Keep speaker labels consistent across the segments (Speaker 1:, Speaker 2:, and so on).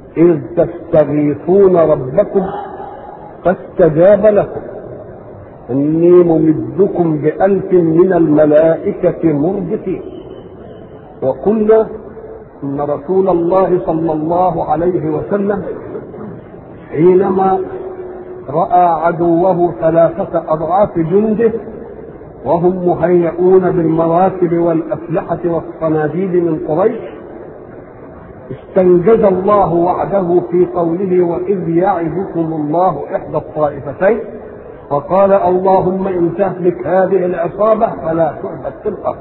Speaker 1: إذ تستغيثون ربكم فاستجاب لكم إني ممدكم بألف من الملائكة مردفين وقلنا إن رسول الله صلى الله عليه وسلم حينما رأى عدوه ثلاثة أضعاف جنده وهم مهيئون بالمراكب والأسلحة والصناديد من قريش استنجد الله وعده في قوله وإذ يعدكم الله إحدى الطائفتين فقال اللهم إن تهلك هذه العصابة فلا تعبد في الأرض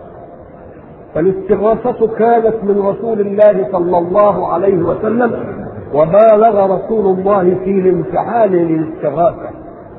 Speaker 1: فالاستغاثة كانت من رسول الله صلى الله عليه وسلم وبالغ رسول الله في الانفعال للاستغاثة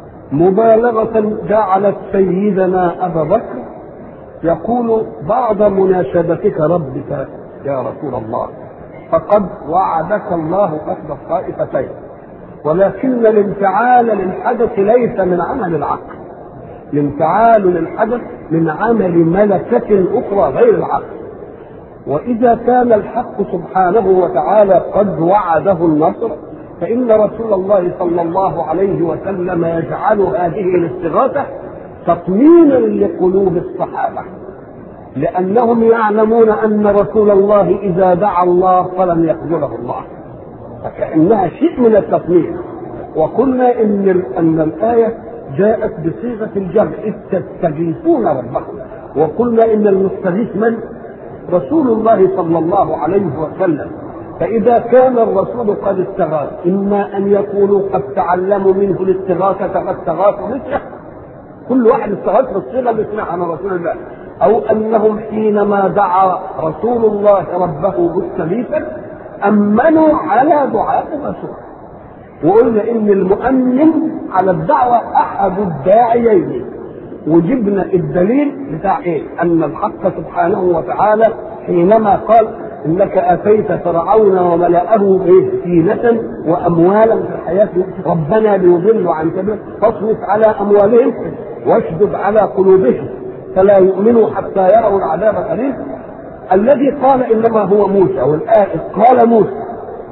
Speaker 1: مبالغة جعلت سيدنا أبا بكر يقول بعد مناشدتك ربك يا رسول الله فقد وعدك الله أحد الطائفتين ولكن الانفعال للحدث ليس من عمل العقل الانفعال للحدث من عمل ملكة أخرى غير العقل وإذا كان الحق سبحانه وتعالى قد وعده النصر فإن رسول الله صلى الله عليه وسلم يجعل هذه الاستغاثة تطمينا لقلوب الصحابة لأنهم يعلمون أن رسول الله إذا دعا الله فلن يخذله الله فكأنها شيء من التطمين وقلنا إن أن الآية جاءت بصيغة الجمع إذ تستغيثون ربكم وقلنا إن المستغيث من؟ رسول الله صلى الله عليه وسلم فإذا كان الرسول قد استغاث إما أن يكونوا قد تعلموا منه الاستغاثة فاستغاثوا مثله كل واحد استغاث بالصيغة اللي سمعها من رسول الله أو أنهم حينما دعا رسول الله ربه مستغيثا أمنوا على دعاء الرسول وقلنا إن المؤمن على الدعوة أحد الداعيين وجبنا الدليل بتاع إيه؟ أن الحق سبحانه وتعالى حينما قال انك اتيت فرعون وملأه زينة واموالا في الحياة ربنا ليضلوا عن سبيلك فاصرف على اموالهم واشدد على قلوبهم فلا يؤمنوا حتى يروا العذاب الاليم الذي قال انما هو موسى والآية قال موسى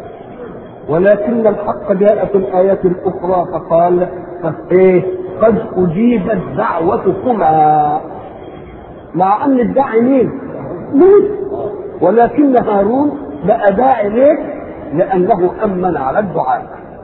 Speaker 1: ولكن الحق جاء في الآية الأخرى فقال إيه قد أجيبت دعوتكما مع أن الداعي مين؟ موسى ولكن هارون بقى داعي ليه؟ لأنه أمن على الدعاء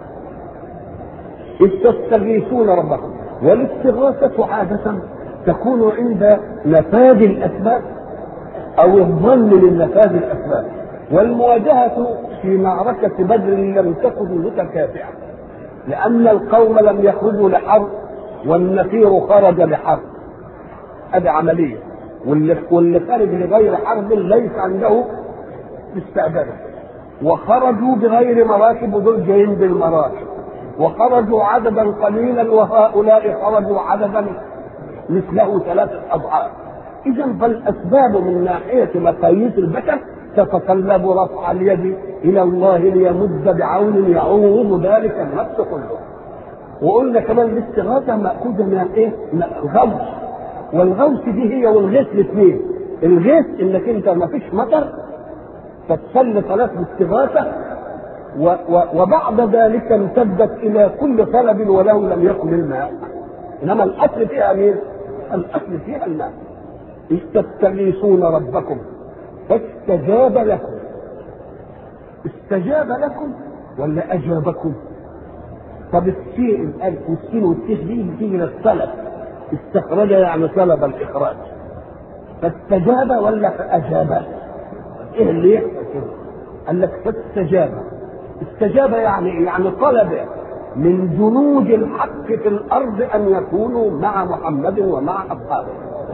Speaker 1: إذ تستغيثون ربكم والاستغاثة عادة تكون عند نفاذ الأسباب أو الظن لنفاذ الأسباب والمواجهة في معركة بدر لم تكن متكافئة لأن القوم لم يخرجوا لحرب والنفير خرج لحرب هذه عملية واللي واللي خرج لغير حرب ليس عنده استعداد وخرجوا بغير مراكب ودول جايين بالمراكب وخرجوا عددا قليلا وهؤلاء خرجوا عددا مثله ثلاثة أضعاف إذا فالأسباب من ناحية مقاييس البشر تتطلب رفع اليد إلى الله ليمد بعون يعوض ذلك النفس كله وقلنا كمان الاستغاثة مأخوذة من إيه؟ من الغوث والغوث دي هي والغيث الاثنين الغيث انك انت ما فيش مطر فتصلي صلاة الاستغاثة و و وبعد ذلك امتدت الى كل طلب ولو لم يكن الماء انما الاصل فيها مين؟ الاصل فيها الماء اذ تستغيثون ربكم فاستجاب لكم استجاب لكم ولا اجابكم؟ طب السين الالف والسين والتيه دي بتيجي للطلب استخرج يعني طلب الاخراج فاستجاب ولا فاجاب؟ ايه اللي يحصل كده؟ قال لك فاستجاب استجاب يعني يعني طلب من جنود الحق في الارض ان يكونوا مع محمد ومع اصحابه.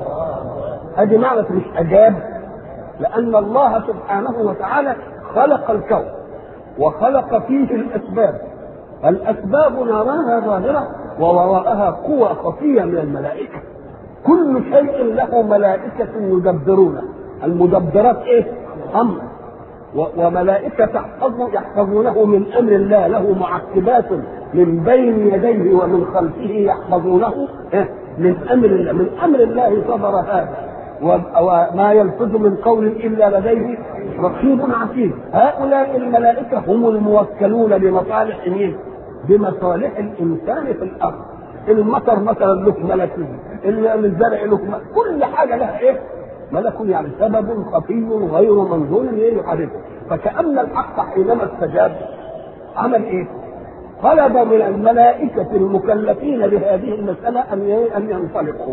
Speaker 1: ادي معنى مش اجاب لان الله سبحانه وتعالى خلق الكون وخلق فيه الاسباب الاسباب نراها ظاهره ووراءها قوى خفيه من الملائكه كل شيء له ملائكه يدبرونه المدبرات ايه؟ امر وملائكة تحفظ يحفظونه من أمر الله له معقبات من بين يديه ومن خلفه يحفظونه من أمر الله من أمر الله صدر هذا وما يلفظ من قول إلا لديه رقيب عتيد هؤلاء الملائكة هم الموكلون بمصالح مين؟ بمصالح الإنسان في الأرض المطر مثلا له ملكي الزرع له ملك. كل حاجة لها إيه؟ ملك يعني سبب خفي غير منظور يحركه فكأن الحق حينما استجاب عمل إيه؟ طلب من الملائكة المكلفين بهذه المسألة أن أن ينطلقوا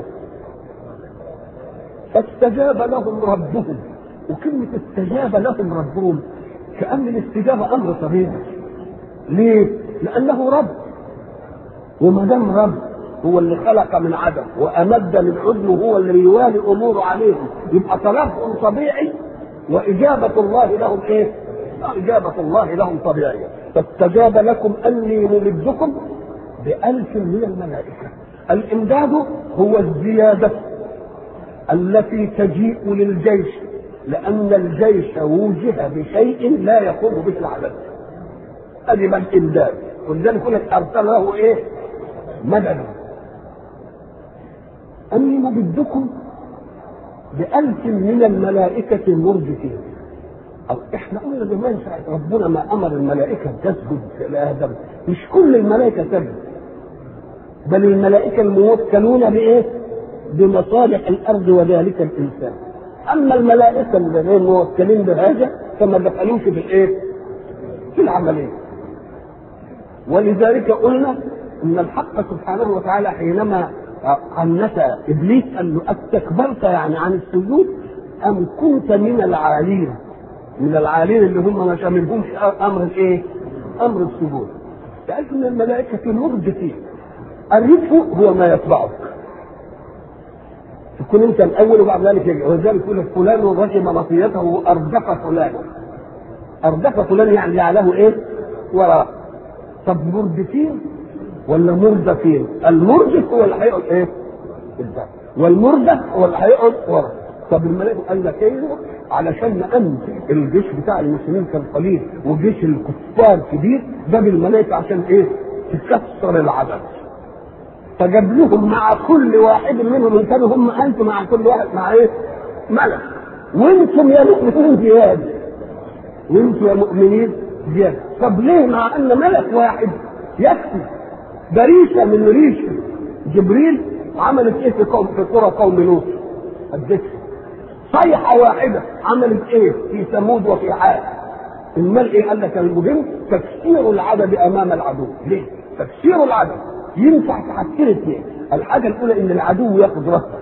Speaker 1: فاستجاب لهم ربهم وكلمة استجاب لهم ربهم كأن الاستجابة أمر طبيعي ليه؟ لأنه رب وما دام رب هو اللي خلق من عدم وأمد من عدم هو اللي يوالي أموره عليهم يبقى طلبهم طبيعي وإجابة الله لهم إيه؟ إجابة الله لهم طبيعية فاستجاب لكم أني ممدكم بألف من الملائكة الإمداد هو الزيادة التي تجيء للجيش لأن الجيش وجه بشيء لا يقوم به العدد أدي ما الإمداد ولذلك يقول لك أرسل له إيه؟ مددا أني ممدكم بألف من الملائكة مردفين أو إحنا قلنا زمان ساعة ربنا ما أمر الملائكة تسجد لآدم مش كل الملائكة تسجد بل الملائكة الموكلون بإيه؟ بمصالح الأرض وذلك الإنسان أما الملائكة الذين موكلين بهذا فما دخلوش في الإيه؟ في العملية ولذلك قلنا ان الحق سبحانه وتعالى حينما عنت ابليس قال له استكبرت يعني عن السجود ام كنت من العالين من العالين اللي هم ما شاملهمش امر الايه؟ امر السجود لأن من الملائكة مردفين الرفق هو ما يتبعك تكون انت الاول وبعد ذلك يجي ولذلك يقول لك فلان رجم مطيته اردف فلان اردف فلان يعني جعله ايه؟ وراء طب مردفين ولا مردفين المردف هو اللي هيقعد ايه قدام والمردف هو اللي هيقعد ورا طب الملائكه قال لك ايه علشان ان الجيش بتاع المسلمين كان قليل وجيش الكفار كبير جاب الملائكه عشان ايه تكسر العدد فجاب لهم مع كل واحد منهم ان كانوا هم ألف مع كل واحد مع ايه ملك وانتم يا مؤمنين زياده وانتم يا مؤمنين زياده طب ليه مع ان ملك واحد يكفي ده ريشه من ريشه جبريل عملت ايه في قوم في قرى قوم لوط الذكر صيحه واحده عملت ايه في ثمود وفي عاد المال ايه قال لك المهم تكسير العدد امام العدو ليه تكسير العدد ينفع تحكير اثنين الحاجه الاولى ان العدو ياخذ رهبه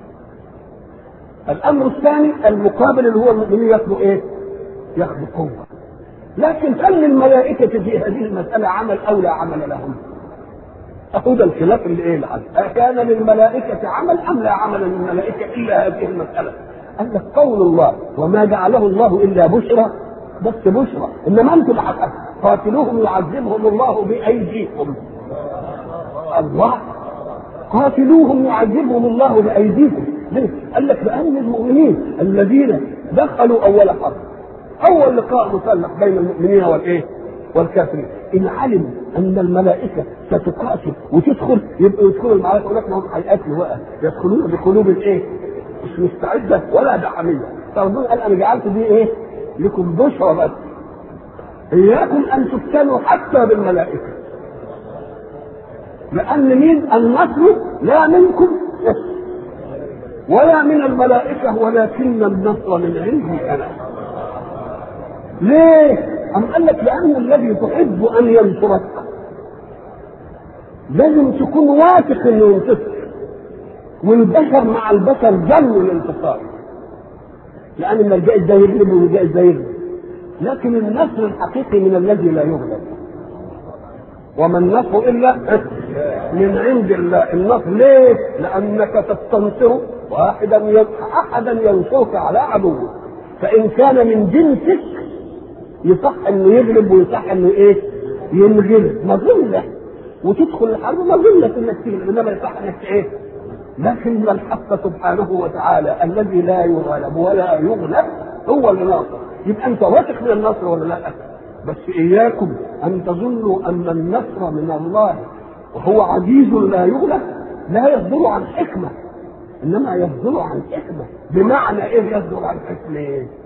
Speaker 1: الامر الثاني المقابل اللي هو المؤمنين ياخذوا ايه ياخذوا قوه لكن هل للملائكة في هذه المسألة عمل أو لا عمل لهم؟ أهو ده الخلاف اللي إيه العدل أكان للملائكة عمل أم لا عمل للملائكة إلا هذه المسألة؟ قال لك قول الله وما جعله الله إلا بشرى بس بشرى إنما أنتم الحق قاتلوهم يعذبهم الله بأيديكم الله قاتلوهم يعذبهم الله بأيديكم ليه؟ قال لك بأن المؤمنين الذين دخلوا أول حرب اول لقاء مسلح بين المؤمنين والايه؟ والكافرين ان علموا ان الملائكه ستقاتل وتدخل يبقوا يدخلوا المعركه يقول لك ما هم هيقاتلوا بقى يدخلون بقلوب الايه؟ مش مستعده ولا دعميه فربنا قال انا جعلت دي ايه؟ لكم بشرى بس اياكم ان تفتنوا حتى بالملائكه لان مين النصر لا منكم ولا من الملائكه ولكن النصر من عندي انا ليه؟ أم قال لك لأن الذي تحب أن ينصرك لازم تكون واثق إنه ينتصر والبشر مع البشر جنوا الانتصار لأن ما الجائز ده يغلب والجائز ده يغلب لكن النصر الحقيقي من الذي لا يغلب وما النصر إلا من عند الله النصر ليه؟ لأنك تستنصر واحدا أحدا ينصرك على عدوك فإن كان من جنسك يصح انه يغلب ويصح انه ايه؟ ينغلب مظله وتدخل الحرب مظله انك تغلب انما يصح انك ايه؟ لكن الحق سبحانه وتعالى الذي لا يغلب ولا يغلب هو اللي ناصر يبقى انت واثق من النصر ولا لا؟ بس اياكم ان تظنوا ان النصر من الله وهو عزيز لا يغلب لا يصدر عن حكمه انما يصدر عن حكمه بمعنى ايه يصدر عن حكمه؟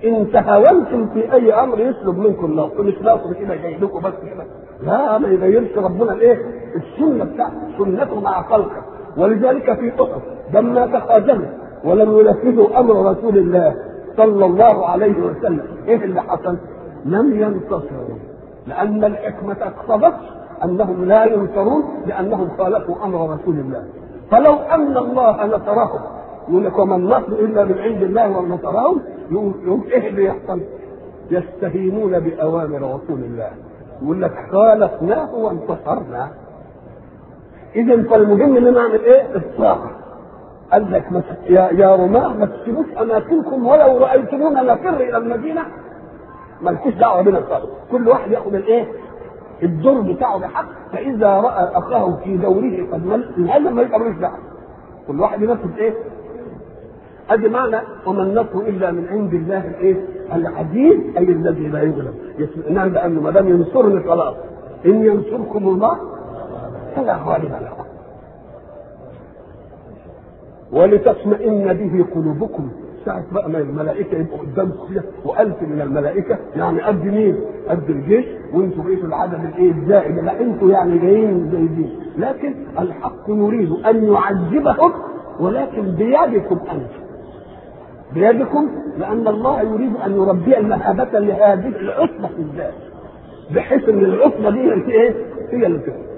Speaker 1: ان تهاونتم في اي امر يسلب منكم نصر مش نصر كده جاي لكم بس كده لا ما يغيرش ربنا الايه السنه بتاعته سنته مع خلقه ولذلك في احد لما تخاذلوا ولم ينفذوا امر رسول الله صلى الله عليه وسلم ايه اللي حصل؟ لم ينتصروا لان الحكمه اقتضت انهم لا ينصرون لانهم خالفوا امر رسول الله فلو ان الله نصرهم يقول لك وما النصر الا من عند الله ونصرهم يقول, يقول ايه اللي يحصل؟ يستهينون باوامر رسول الله يقول لك خالفناه وانتصرنا اذا فالمهم ان نعمل ايه؟ الطاعه قال لك ما يا يا رماة ما تسيبوش اماكنكم ولو رايتمونا نفر الى المدينه مالكوش دعوه بنا خالص كل واحد ياخذ الايه؟ الدور بتاعه بحق فاذا راى اخاه في دوره قد مل هذا ما يبقى ملوش دعوه كل واحد ينفذ ايه؟ ادي معنى وما النصر الا من عند الله الايه؟ العزيز اي الذي لا يغلب يسمعناه لانه ما دام ينصرني خلاص ان ينصركم الله فلا غالب لكم ولتطمئن به قلوبكم ساعة بقى ما الملائكة يبقوا قدامكم كده وألف من الملائكة يعني قد مين؟ قد الجيش وانتوا بقيتوا العدد الايه الزائد لا انتوا يعني جايين زي دي لكن الحق يريد أن يعذبهم ولكن بيدكم أنتم بيدكم لأن الله يريد أن يربي المهابة لهذه العصبة بالذات بحيث أن العصبة دي هي إيه؟ هي اللي تكون.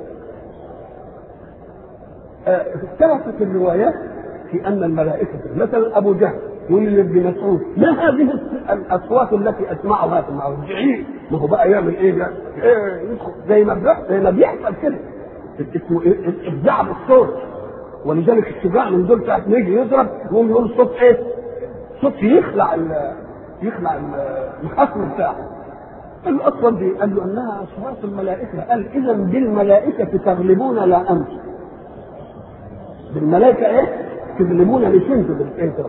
Speaker 1: اختلفت الروايات في ان الملائكه مثلا ابو جهل يقول لابن مسعود ما هذه الاصوات التي اسمعها في المرجعين ما هو بقى يعمل ايه ده؟ إيه يدخل زي ما بيحصل زي ما بيحصل كده اسمه ابداع بالصوت ولذلك الشجاع من دول ساعه ما يجي يضرب يقوم يقول صوت ايه؟ صوت يخلع ال يخلع الخصم بتاعه الاصوات دي قال له انها اصوات الملائكه قال اذا بالملائكه تغلبون لا انتم بالملائكه ايه؟ تظلمون لسنتم بالايه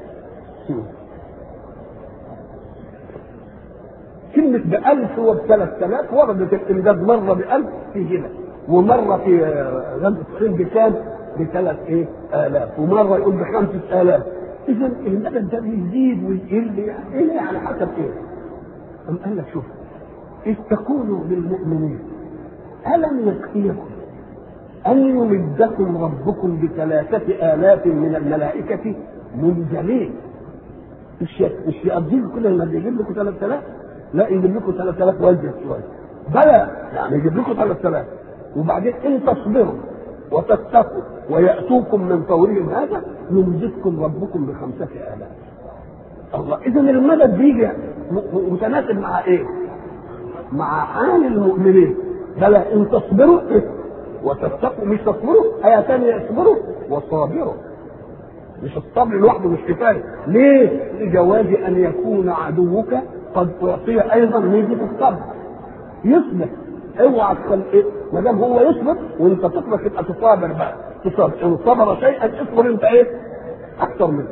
Speaker 1: كلمة بألف وبثلاث آلاف وردت الإمداد مرة بألف في هنا ومرة في غزوة الصين بكام؟ بثلاث إيه؟ آلاف ومرة يقول بخمسة آلاف إذا المدد ده بيزيد ويقل يعني إيه على حسب إيه؟ أم قال لك شوف إذ تقولوا للمؤمنين ألم يكفيكم أن يمدكم ربكم بثلاثة آلاف من الملائكة منزلين مش مش يقضيكم كل ما يجيب لكم 3000 لا يجيب لكم 3000 وزن شوية بلى يعني يجيب لكم 3000 وبعدين إن تصبروا وتتقوا ويأتوكم من فورهم هذا يمدكم ربكم بخمسة آلاف الله إذا المدد بيجي متناسب مع إيه؟ مع حال المؤمنين بلى إن تصبروا وتتقوا مش تصبروا آية ثانية اصبروا وصابروا مش الصبر لوحده مش كفاية ليه؟ لجواز أن يكون عدوك قد أعطي أيضا ميزة الصبر يصبر اوعى تخل ايه ما دام هو يصبر وانت تصبر تبقى تصابر بقى تصابر ان صبر شيئا اصبر انت ايه؟ اكثر منه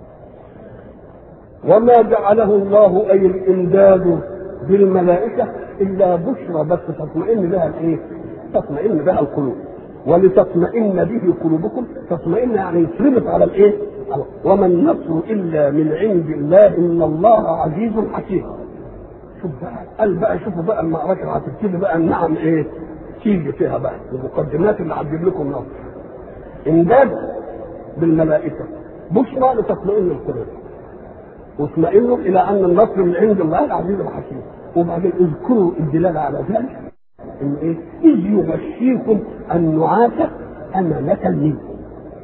Speaker 1: وما جعله الله اي الامداد بالملائكه الا بشرى بس تطمئن بها الايه؟ تطمئن بها القلوب ولتطمئن به قلوبكم تطمئن يعني يسربت على الايه؟ وما النصر الا من عند الله ان الله عزيز حكيم. شوف بقى قال بقى شوفوا بقى المعركه اللي هتبتدي بقى النعم ايه؟ تيجي فيها بقى المقدمات اللي هتجيب لكم نصر. امداد بالملائكه بشرى لتطمئن القلوب. واطمئنوا الى ان النصر من عند الله العزيز الحكيم. وبعدين اذكروا الدلاله على ذلك ان ايه؟ اذ يغشيكم النعاس امانة منكم.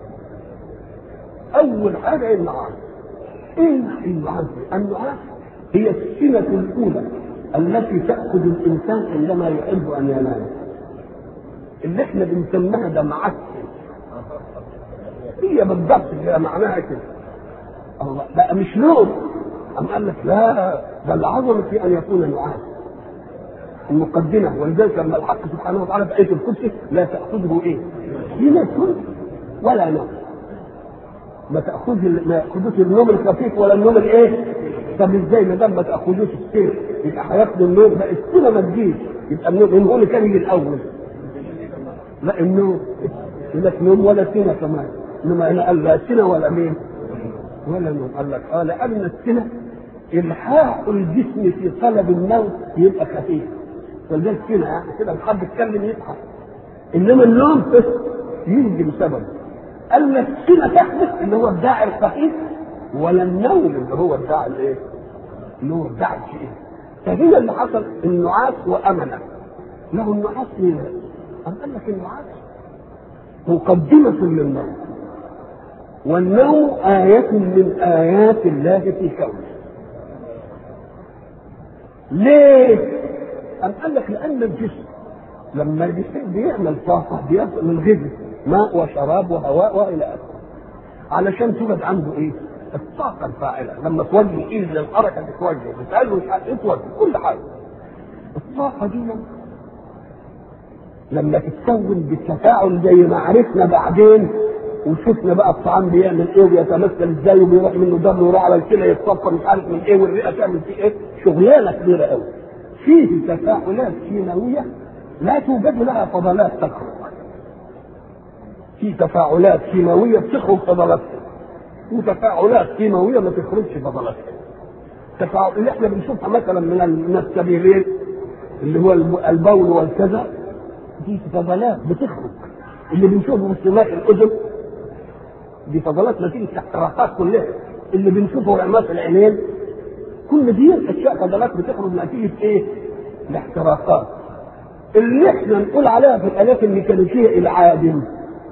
Speaker 1: اول حاجه النعاس. ايه النعاس؟ النعاس هي السنة الأولى التي تأخذ الإنسان عندما يحب أن ينام. اللي احنا بنسميها دمعات هي بالضبط هي معناها كده. الله بقى مش نوم. أم قال لك لا ده العظمة في أن يكون نعاس. المقدمة ولذلك لما الحق سبحانه وتعالى في آية الكرسي لا تأخذه إيه؟ سنة ولا نوم. ما تأخذ ما يأخذوش النوم الخفيف ولا النوم الإيه؟ طب إزاي ما دام ما تأخذوش السنة يبقى هياخدوا النوم بقى السنة ما تجيش يبقى النوم من هو اللي كان يجي الأول؟ لا النوم يقول لك نوم ولا سنة كمان إنما هنا قال لا سنة ولا مين؟ ولا نوم قال لك اه لأن السنة الحاح الجسم في طلب النوم يبقى خفيف ولذلك كده يعني كده حد يتكلم يضحك انما النوم يجي بسبب قال لك كده تحدث اللي هو الداعي الخفيف ولا النوم اللي هو الداعي الايه؟ اللي هو الداعي الشديد فهنا اللي حصل النعاس وامنه له النعاس ليه؟ أم قال لك النعاس مقدمة للنوم والنوم آية من آيات الله في كونه ليه؟ أم قال لك لأن الجسم لما الجسم بيعمل طاقة بيصل من غذاء ماء وشراب وهواء وإلى آخره علشان توجد عنده إيه؟ الطاقة الفاعلة لما توجه إيد للحركة تتوجه بتسأله مش عارف إيه توجه كل حاجة الطاقة دي لما تتكون بالتفاعل زي ما عرفنا بعدين وشفنا بقى الطعام بيعمل ايه ويتمثل ازاي وبيروح منه دم ويروح على الكلى يتصفى مش عارف من ايه والرئه تعمل فيه ايه شغلانه كبيره قوي فيه تفاعلات كيماويه لا توجد لها فضلات تخرج في تفاعلات كيماويه بتخرج فضلات وتفاعلات كيماويه ما تخرجش فضلات التفاعل اللي احنا بنشوفها مثلا من السبيلين اللي هو البول والكذا دي فضلات بتخرج اللي بنشوفه في سماء الاذن دي فضلات نتيجه احتراقات كلها اللي بنشوفه رعمات العينين كل دي اشياء فضلات بتخرج نتيجه ايه؟ الاحتراقات اللي احنا نقول عليها في الالات الميكانيكيه العادم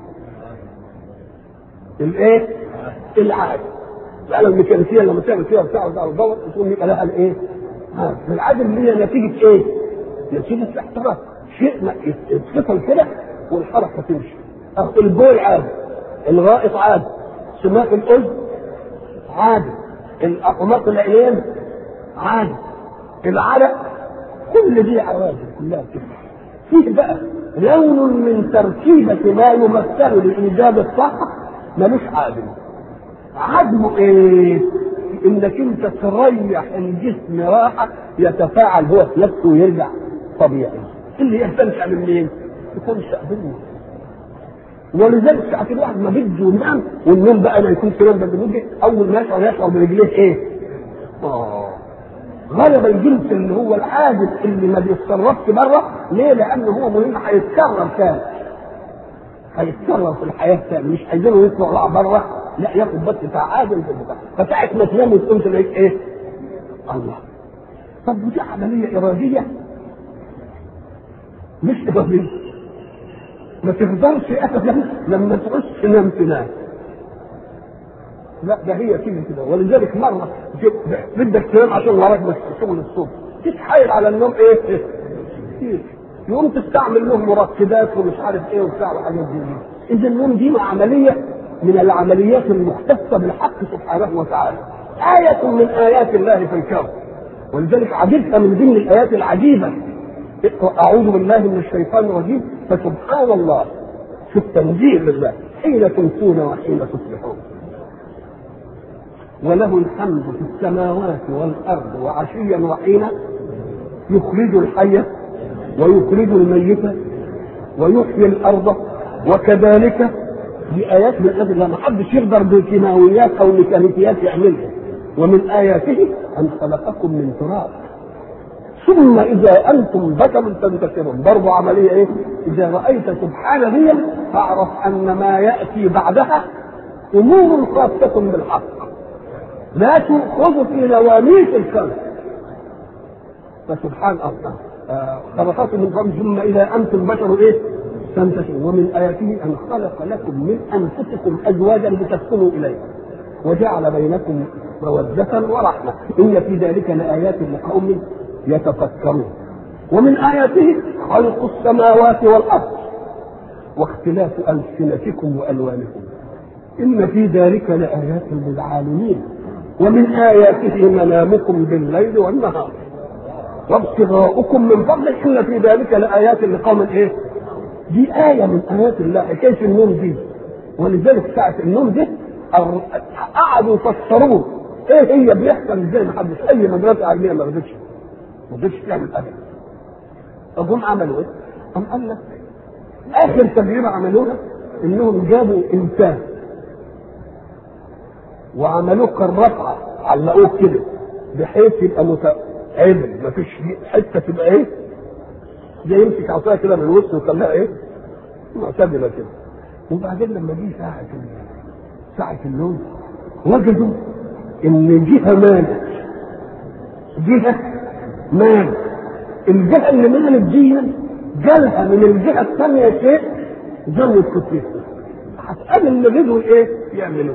Speaker 1: الايه؟ العادم الآلة الميكانيكية لما تعمل فيها بتاع بتاع الضوء تقوم يبقى لها الايه؟ العادم اللي هي نتيجة ايه؟ نتيجة الاحتراق شيء يتفصل كده والحركه تمشي البول عادي الغائط عادي سماء الاذن عادي الاقماط العينين عادي العرق كل دي عوادي كلها كده فيه بقى لون من تركيبة ما يمثل لإيجاد الطاقة ملوش عادل عدمه ايه؟ انك انت تريح الجسم راحة يتفاعل هو في نفسه ويرجع طبيعي اللي يستنشق من مين؟ يستنشق منه ولذلك ساعة الواحد ما بده ينام والنوم بقى ما يكون كلام بده بده اول ما يشعر يشعر برجليه ايه؟ اه غلب الجنس اللي هو العاجز اللي ما بيتصرفش بره ليه؟ لانه هو مهم هيتكرر تاني هيتكرر في الحياه تاني مش عايزينه يطلع بره لا ياخد بس بتاع عاجل في البتاع فساعة ما تنام وتقوم تلاقيك ايه؟ الله طب ودي عملية إرادية مش إرادية ما تقدرش أبدا لما تعوز تنام تنام لا ده هي تيجي كده ولذلك مرة بدك تنام عشان وراك بس شغل الصبح تتحايل على النوم ايه؟ كتير يقوم تستعمل له مركبات ومش عارف ايه وبتاع وحاجات دي اذا النوم دي عمليه من العمليات المختصه بالحق سبحانه وتعالى آية من آيات الله في الكون ولذلك عجبت من ضمن الآيات العجيبة أعوذ بالله من الشيطان الرجيم فسبحان الله شوف تنزيه لله حين تمسون وحين تصبحون وله الحمد في السماوات والأرض وعشيا وحين يخرج الحي ويخرج الميت ويحيي الأرض وكذلك دي آيات من آيات الله ما حدش يقدر بكيماويات أو ميكانيكيات يعملها ومن آياته أن خلقكم من تراب ثم إذا أنتم بشر تنتشرون برضه عملية إيه؟ إذا رأيت سبحان هي فاعرف أن ما يأتي بعدها أمور خاصة بالحق لا تؤخذ في نواميس الكون فسبحان الله خلقكم من تراب ثم إذا أنتم بشر إيه؟ تنتشرون ومن آياته أن خلق لكم من أنفسكم أزواجا لتسكنوا إليها وجعل بينكم مودة ورحمة إن في ذلك لآيات لقوم يتفكرون ومن آياته خلق السماوات والأرض واختلاف ألسنتكم وألوانكم إن في ذلك لآيات للعالمين ومن آياته منامكم بالليل والنهار وابتغاؤكم من فضله إن في ذلك لآيات لقوم إيه؟ دي آية من آيات الله حكاية النوم دي ولذلك ساعة النوم دي قعدوا يفسروه ايه هي بيحصل ازاي ما حدش اي مدرسه علميه ما رضتش ما رضتش تعمل ابدا فهم عملوا ايه؟ قام قال لك اخر تجربه عملوها انهم جابوا انسان وعملوه كالرفعه علقوه كده بحيث يبقى متعدل مفيش حته تبقى ايه زي يمسك عصايه كده من الوسط ويخليها ايه معتدله كده وبعدين لما جه ساعه ساعه النوم وجدوا ان الجهه مالت جهه مالت الجهه اللي مالت دي جالها من الجهه الثانيه شيء زود كتلته هتقابل اللي بدوا ايه يعملوه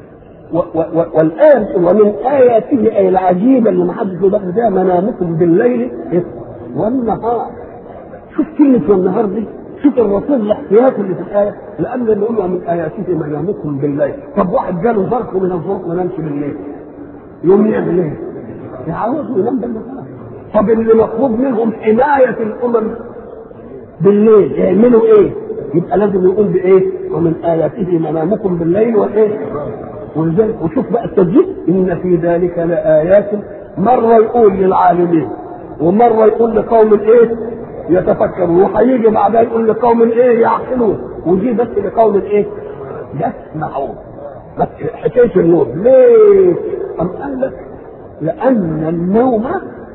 Speaker 1: والآن ومن آياته أي العجيبة اللي ما حدش يدخل فيها منامكم بالليل والنهار شوف كلمة والنهار دي شوف الرصيد الاحتياطي اللي في الآية لأن اللي يقول من آياته منامكم بالليل طب واحد جاله ظرف من الظروف ما نامش بالليل يوم يعمل ايه؟ يعوض وينام بالنهار طب اللي مطلوب منهم حماية الأمم بالليل يعملوا ايه؟ يبقى لازم يقول بايه؟ ومن آياته منامكم بالليل وايه؟ ولذلك وشوف بقى التسجيل ان في ذلك لآيات مرة يقول للعالمين ومرة يقول لقوم ايه؟ يتفكرون وهيجي بعدها يقول لقوم ايه؟ يعقلون ودي بس لقوم ايه؟ يسمعون بس حكاية النور ليه؟ أم قال لك لأن النوم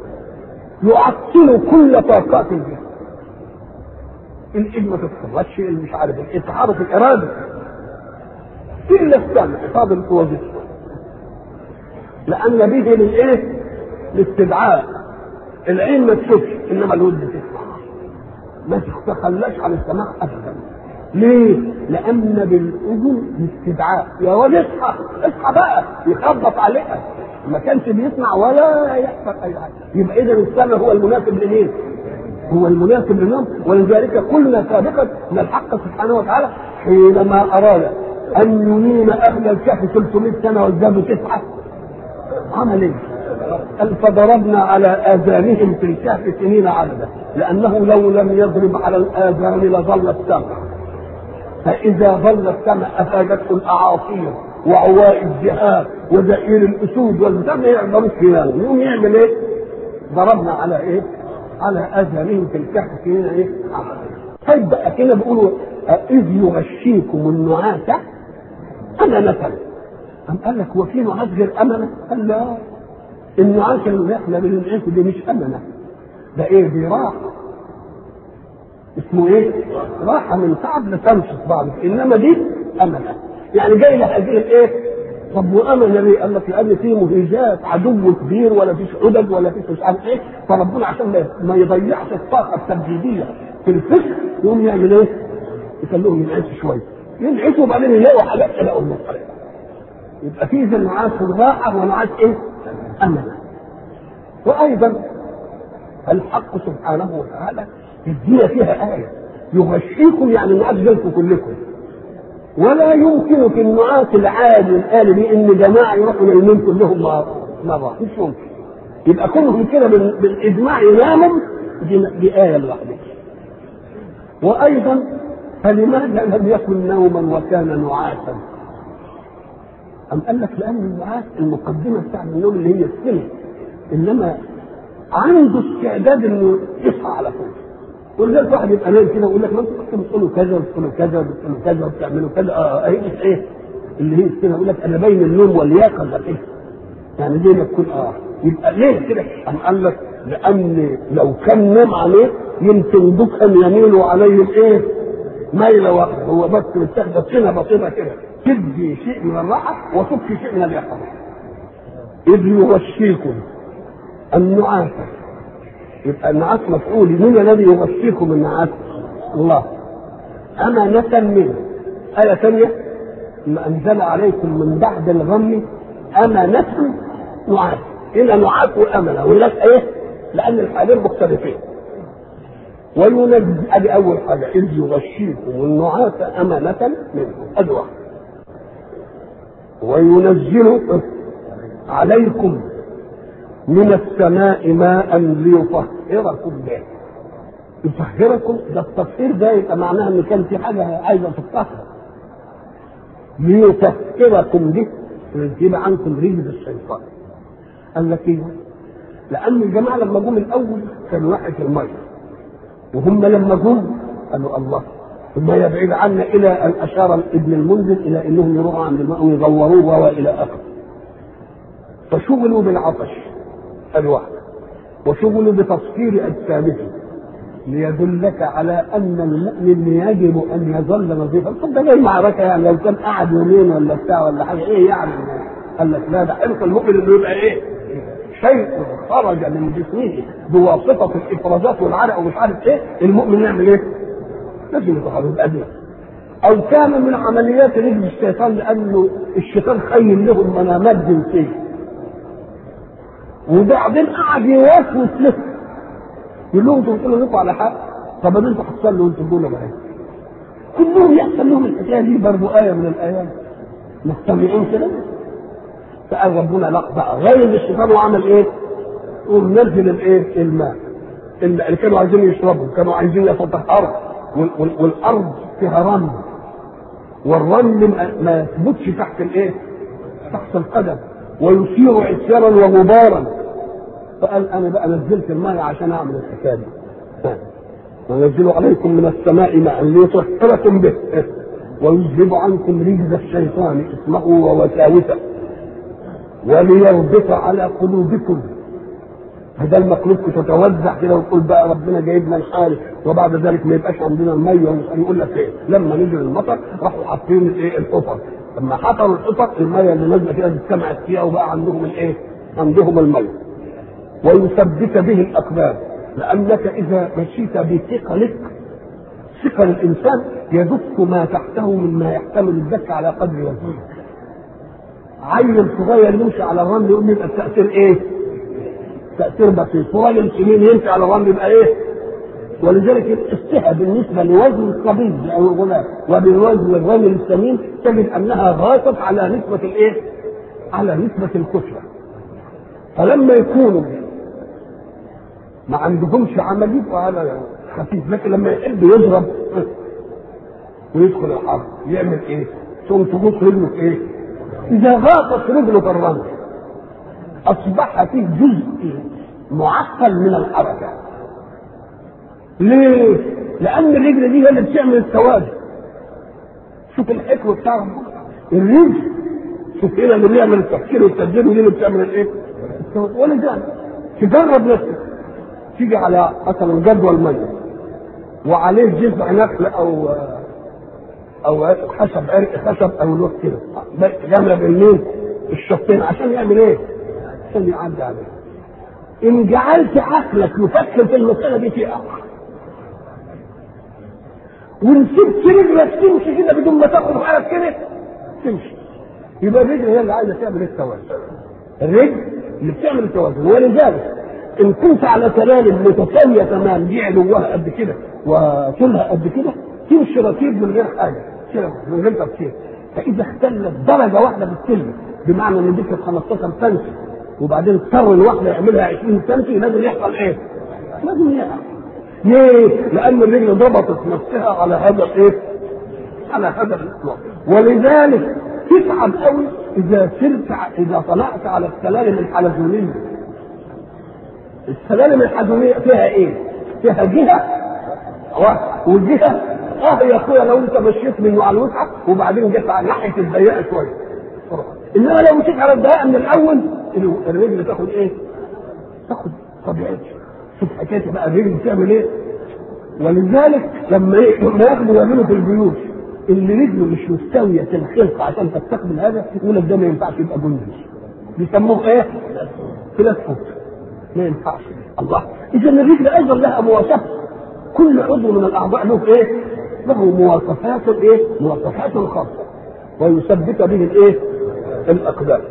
Speaker 1: يعطل كل طاقات الجسم الايد ما تتحركش مش عارف اتحرك الاراده الا السمع فاضل وظيفته لان به للايه؟ للاستدعاء العين ما تشوفش انما الود تسمع ما تتخلاش عن السماع ابدا ليه؟ لأن بالأذن الاستدعاء يا ولد اصحى اصحى بقى يخبط عليها ما كانش بيسمع ولا يحصل أي حاجة يبقى إذا السمع هو المناسب لمين؟ هو المناسب للنوم ولذلك قلنا سابقا ان الحق سبحانه وتعالى حينما اراد ان ينيم اهل الكهف 300 سنه وازدادوا تسعه عمل ايه؟ قال فضربنا على اذانهم في الكهف سنين عددا لانه لو لم يضرب على الاذان لظل السمع فاذا ظل السمع افادته الاعاصير وعواء الذئاب وزئير الاسود والبتاع ما يقدروش يناموا يقوم يعمل ايه؟ ضربنا على ايه؟ على اذانهم في الكهف سنين ايه؟ طيب بقى كده بيقولوا اذ يغشيكم النعاس امنة أم قال لك هو في نعاس غير امنة؟ قال لا النعاس اللي احنا بننعسه دي مش امنة ده ايه دي راحة اسمه ايه؟ راحة من تعب لتنشط بعض انما دي امنة يعني جاي لهذه الايه؟ طب وامن ليه؟ قال لك لان في مهيجات عدو كبير ولا فيش عدد ولا فيش مش عارف ايه فربنا عشان ما يضيعش الطاقه التمهيديه في الفكر يقوم يعمل ايه؟ يخليهم ينعسوا شويه ينعسوا وبعدين يلاقوا حاجات يلاقوا الطريق يبقى في ذا نعاس الراحه ونعاس ايه؟ امن وايضا الحق سبحانه وتعالى يدينا فيها ايه يغشيكم يعني النعاس جالكم كلكم ولا يمكن في النعاس العادي الآلي دي ان جماعه يروحوا نايمين كلهم مره مش ممكن يبقى كلهم كده بالاجماع يناموا دي, دي ايه لوحدها وايضا فلماذا لم يكن نوما وكان نعاسا أم قال لك لأن النعاس المقدمة بتاع النوم اللي هي السنة إنما عنده استعداد إنه يصحى على طول ولذلك واحد يبقى نايم كده ويقول لك ما انتوا كنتوا بتقولوا كذا وبتقولوا كذا وبتقولوا كذا وبتعملوا كذا اه ايه ايه اللي هي كده يقول لك انا بين النوم واليقظه كده يعني دي ما تكون اه يبقى ليه كده؟ قام قال لك لان لو كان نام عليه يمكن دكان يميل عليه الايه؟ ميلة واحدة هو بس مستخدم سنة بسيطة كده تدي شيء من الراحة وتبكي شيء من اليقظة إذ يغشيكم النعاس يبقى النعاس مفعول من الذي يغشيكم النعاس الله أمانة منه آية ثانية ما أنزل عليكم من بعد الغم أمانة نعاس هنا نعاس وأمنة وهناك إيه؟ لأن الحالين مختلفين وينزل ادي اول حاجه اذ يغشيكم النعاس امانه منه ادي واحده وينزل عليكم من السماء ماء ليطهركم به يطهركم ده التطهير ده يبقى معناها ان كان في حاجه عايزه تطهر ليطهركم به ويذهب عنكم رجز الشيطان قال لك ايه؟ لان الجماعه لما جم الاول كانوا واحد الميه وهم لما جم قالوا الله ثم يبعد عنا الى ان اشار ابن المنذر الى انهم يروحوا عند الماء ويغوروه والى اخره فشغلوا بالعطش ادي واحده وشغل بتفكير اجسامه ليدلك على ان المؤمن يجب ان يظل نظيفا طب ده جاي معركه يعني لو كان قعد يومين ولا بتاع ولا حاجه ايه يعني قال لك لا ده حرص المؤمن انه يبقى ايه شيء خرج من جسمه بواسطه الافرازات والعرق ومش عارف ايه المؤمن يعمل ايه؟ لازم يتخرج ادنى او كان من عمليات رجل الشيطان لانه الشيطان خيل لهم منامات جنسيه وبعدين قعد يوسوس له يقول لهم انتوا بتقولوا لكم على حق طب ما انتوا حصل له انتوا دول بقى كلهم يحصل لهم الحكايه دي برضه ايه من الايات مستمعين كده فقال ربنا لا بقى غير الشيطان وعمل ايه؟ قوم نزل الايه؟ الماء اللي كانوا عايزين يشربوا كانوا عايزين يتطهروا والارض فيها رمل والرمل ما يثبتش تحت الايه؟ تحت القدم ويثير عصيرا وغبارا فقال انا بقى نزلت الماء عشان اعمل الحكايه دي ونزل عليكم من السماء ماء ليطهركم به ويذهب عنكم رجز الشيطان اسمه ووساوسه وليربط على قلوبكم بدل ما قلوبكم تتوزع كده وتقول بقى ربنا جايبنا مش عارف وبعد ذلك ما يبقاش عندنا الميه ومش يقول لك ايه لما نزل المطر راحوا حاطين الايه الحفر لما حفروا الحفر الميه اللي نازله كده اجتمعت فيها وبقى عندهم الايه؟ عندهم الميه ويثبت به الاقدام لانك اذا مشيت بثقلك ثقل الانسان يدك ما تحته مما يحتمل الدك على قدر وزنه عيل صغير يمشي على الرمل يقوم يبقى التاثير ايه؟ تاثير بسيط راجل سنين يمشي على الرمل يبقى ايه؟ ولذلك الاستهى بالنسبه لوزن الصبي او الغلام وبالوزن الرجل السمين تجد انها غاصت على نسبه الايه؟ على نسبه الكتله فلما يكونوا ما عندهمش عمل يبقى على خفيف لكن لما يحب يضرب ويدخل الحرب يعمل ايه؟ ثم تبص رجله في ايه؟ اذا غاطت رجله في الرمل اصبح فيه جزء معقل من الحركه ليه؟ لان الرجل دي هي اللي بتعمل التوازن شوف الحكمه بتاع الرجل شوف هنا اللي بيعمل التفكير والتدبير ودي اللي بتعمل الايه؟ ولذلك تجرب نفسك تيجي على مثلا جدول ميه وعليه جذع نخل او او خشب عرق خشب او لوح كده جامله بالمين الشطين عشان يعمل ايه؟ عشان يعدي عليه ان جعلت عقلك يفكر في المساله دي في اقع وان سبت رجلك تمشي كده بدون ما تاخد حالك كده تمشي يبقى الرجل هي اللي عايزه تعمل التوازن الرجل اللي بتعمل التوازن ولذلك ان كنت على سلالم متساويه تمام دي علوها قد كده وطولها قد كده تمشي رتيب من غير حاجه كده من غير تفكير فاذا اختلت درجه واحده في السلم بمعنى ان دي كانت 15 سم وبعدين اضطر الواحده يعملها 20 سم لازم يحصل ايه؟ لازم يحصل ليه؟ لان الرجل ضبطت نفسها على هذا الايه؟ على هذا الاطلاق ولذلك تتعب قوي اذا سرت اذا طلعت على السلالم الحلزونيه السلالم الحلزونيه فيها ايه؟ فيها جهه والجهه اه يا اخويا لو انت مشيت منه على الوسعه وبعدين جيت على ناحيه الضيقه شويه انما لو مشيت على الضيقه من الاول الرجل تاخد ايه؟ تاخد طبيعتها شوف حكايه بقى الرجل بتعمل ايه؟ ولذلك لما إيه؟ لما ياخدوا يعملوا في البيوت اللي رجله مش مستويه الخلق عشان تستقبل هذا يقول لك ده ما ينفعش يبقى جندي بيسموه ايه؟ فلات فوت ما ينفعش الله اذا الرجل ايضا لها مواصفات كل عضو من الاعضاء له ايه؟ له مواصفات ايه؟ مواصفات خاصه ويثبت به الايه؟ الاقدام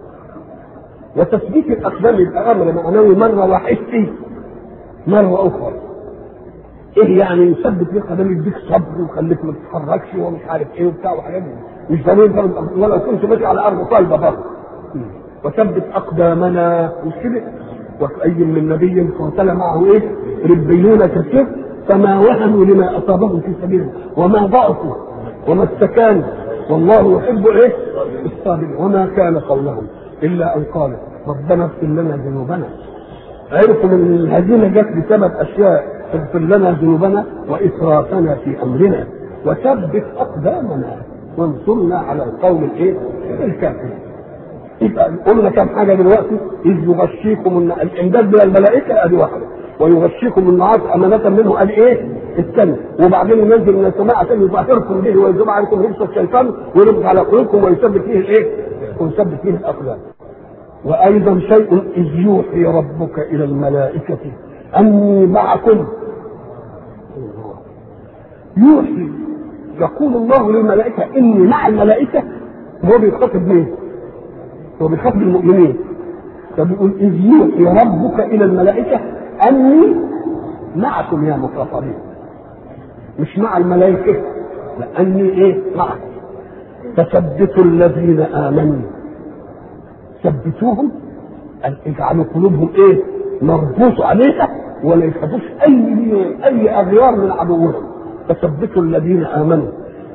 Speaker 1: وتثبيت الاقدام يبقى امر معنوي مره وحسي مره اخرى ايه يعني يثبت لك قدام يديك صبر ويخليك ما تتحركش ومش عارف ايه وبتاع وحاجات مش ضروري ولو كنت ماشي على ارض صلبه برضه وثبت اقدامنا مش كده وكأي من نبي قاتل معه ايه ربيون كثير فما وهنوا لما اصابهم في سبيله وما ضعفوا وما استكانوا والله يحب ايه الصابرين وما كان قولهم الا ان قالوا ربنا اغفر لنا ذنوبنا عرفوا من الهزيمه جت بسبب اشياء اغفر لنا ذنوبنا واسرافنا في امرنا وثبت اقدامنا وانصرنا على القوم الايه الكافرين يبقى قلنا كم حاجه دلوقتي اذ يغشيكم الن- الامداد من الملائكه ادي واحده ويغشيكم النعاس امانه منه قال ايه؟ الثاني وبعدين ينزل من السماء عشان يطهركم به ويذوب عليكم رجس الشيطان ويربط على قلوبكم ويثبت فيه الايه؟ ويثبت فيه الاقدام وايضا شيء اذ يوحي ربك الى الملائكه اني معكم يوحي يقول الله للملائكه اني مع الملائكه هو بيخاطب مين؟ هو بيخاطب المؤمنين فبيقول اذ يوحي ربك الى الملائكه اني معكم يا مخاطبين مش مع الملائكه لاني ايه معكم فثبتوا الذين امنوا ثبتوهم أن اجعلوا قلوبهم ايه مربوط عليها ولا يخافوش اي اي اغيار من عدوهم فثبتوا الذين امنوا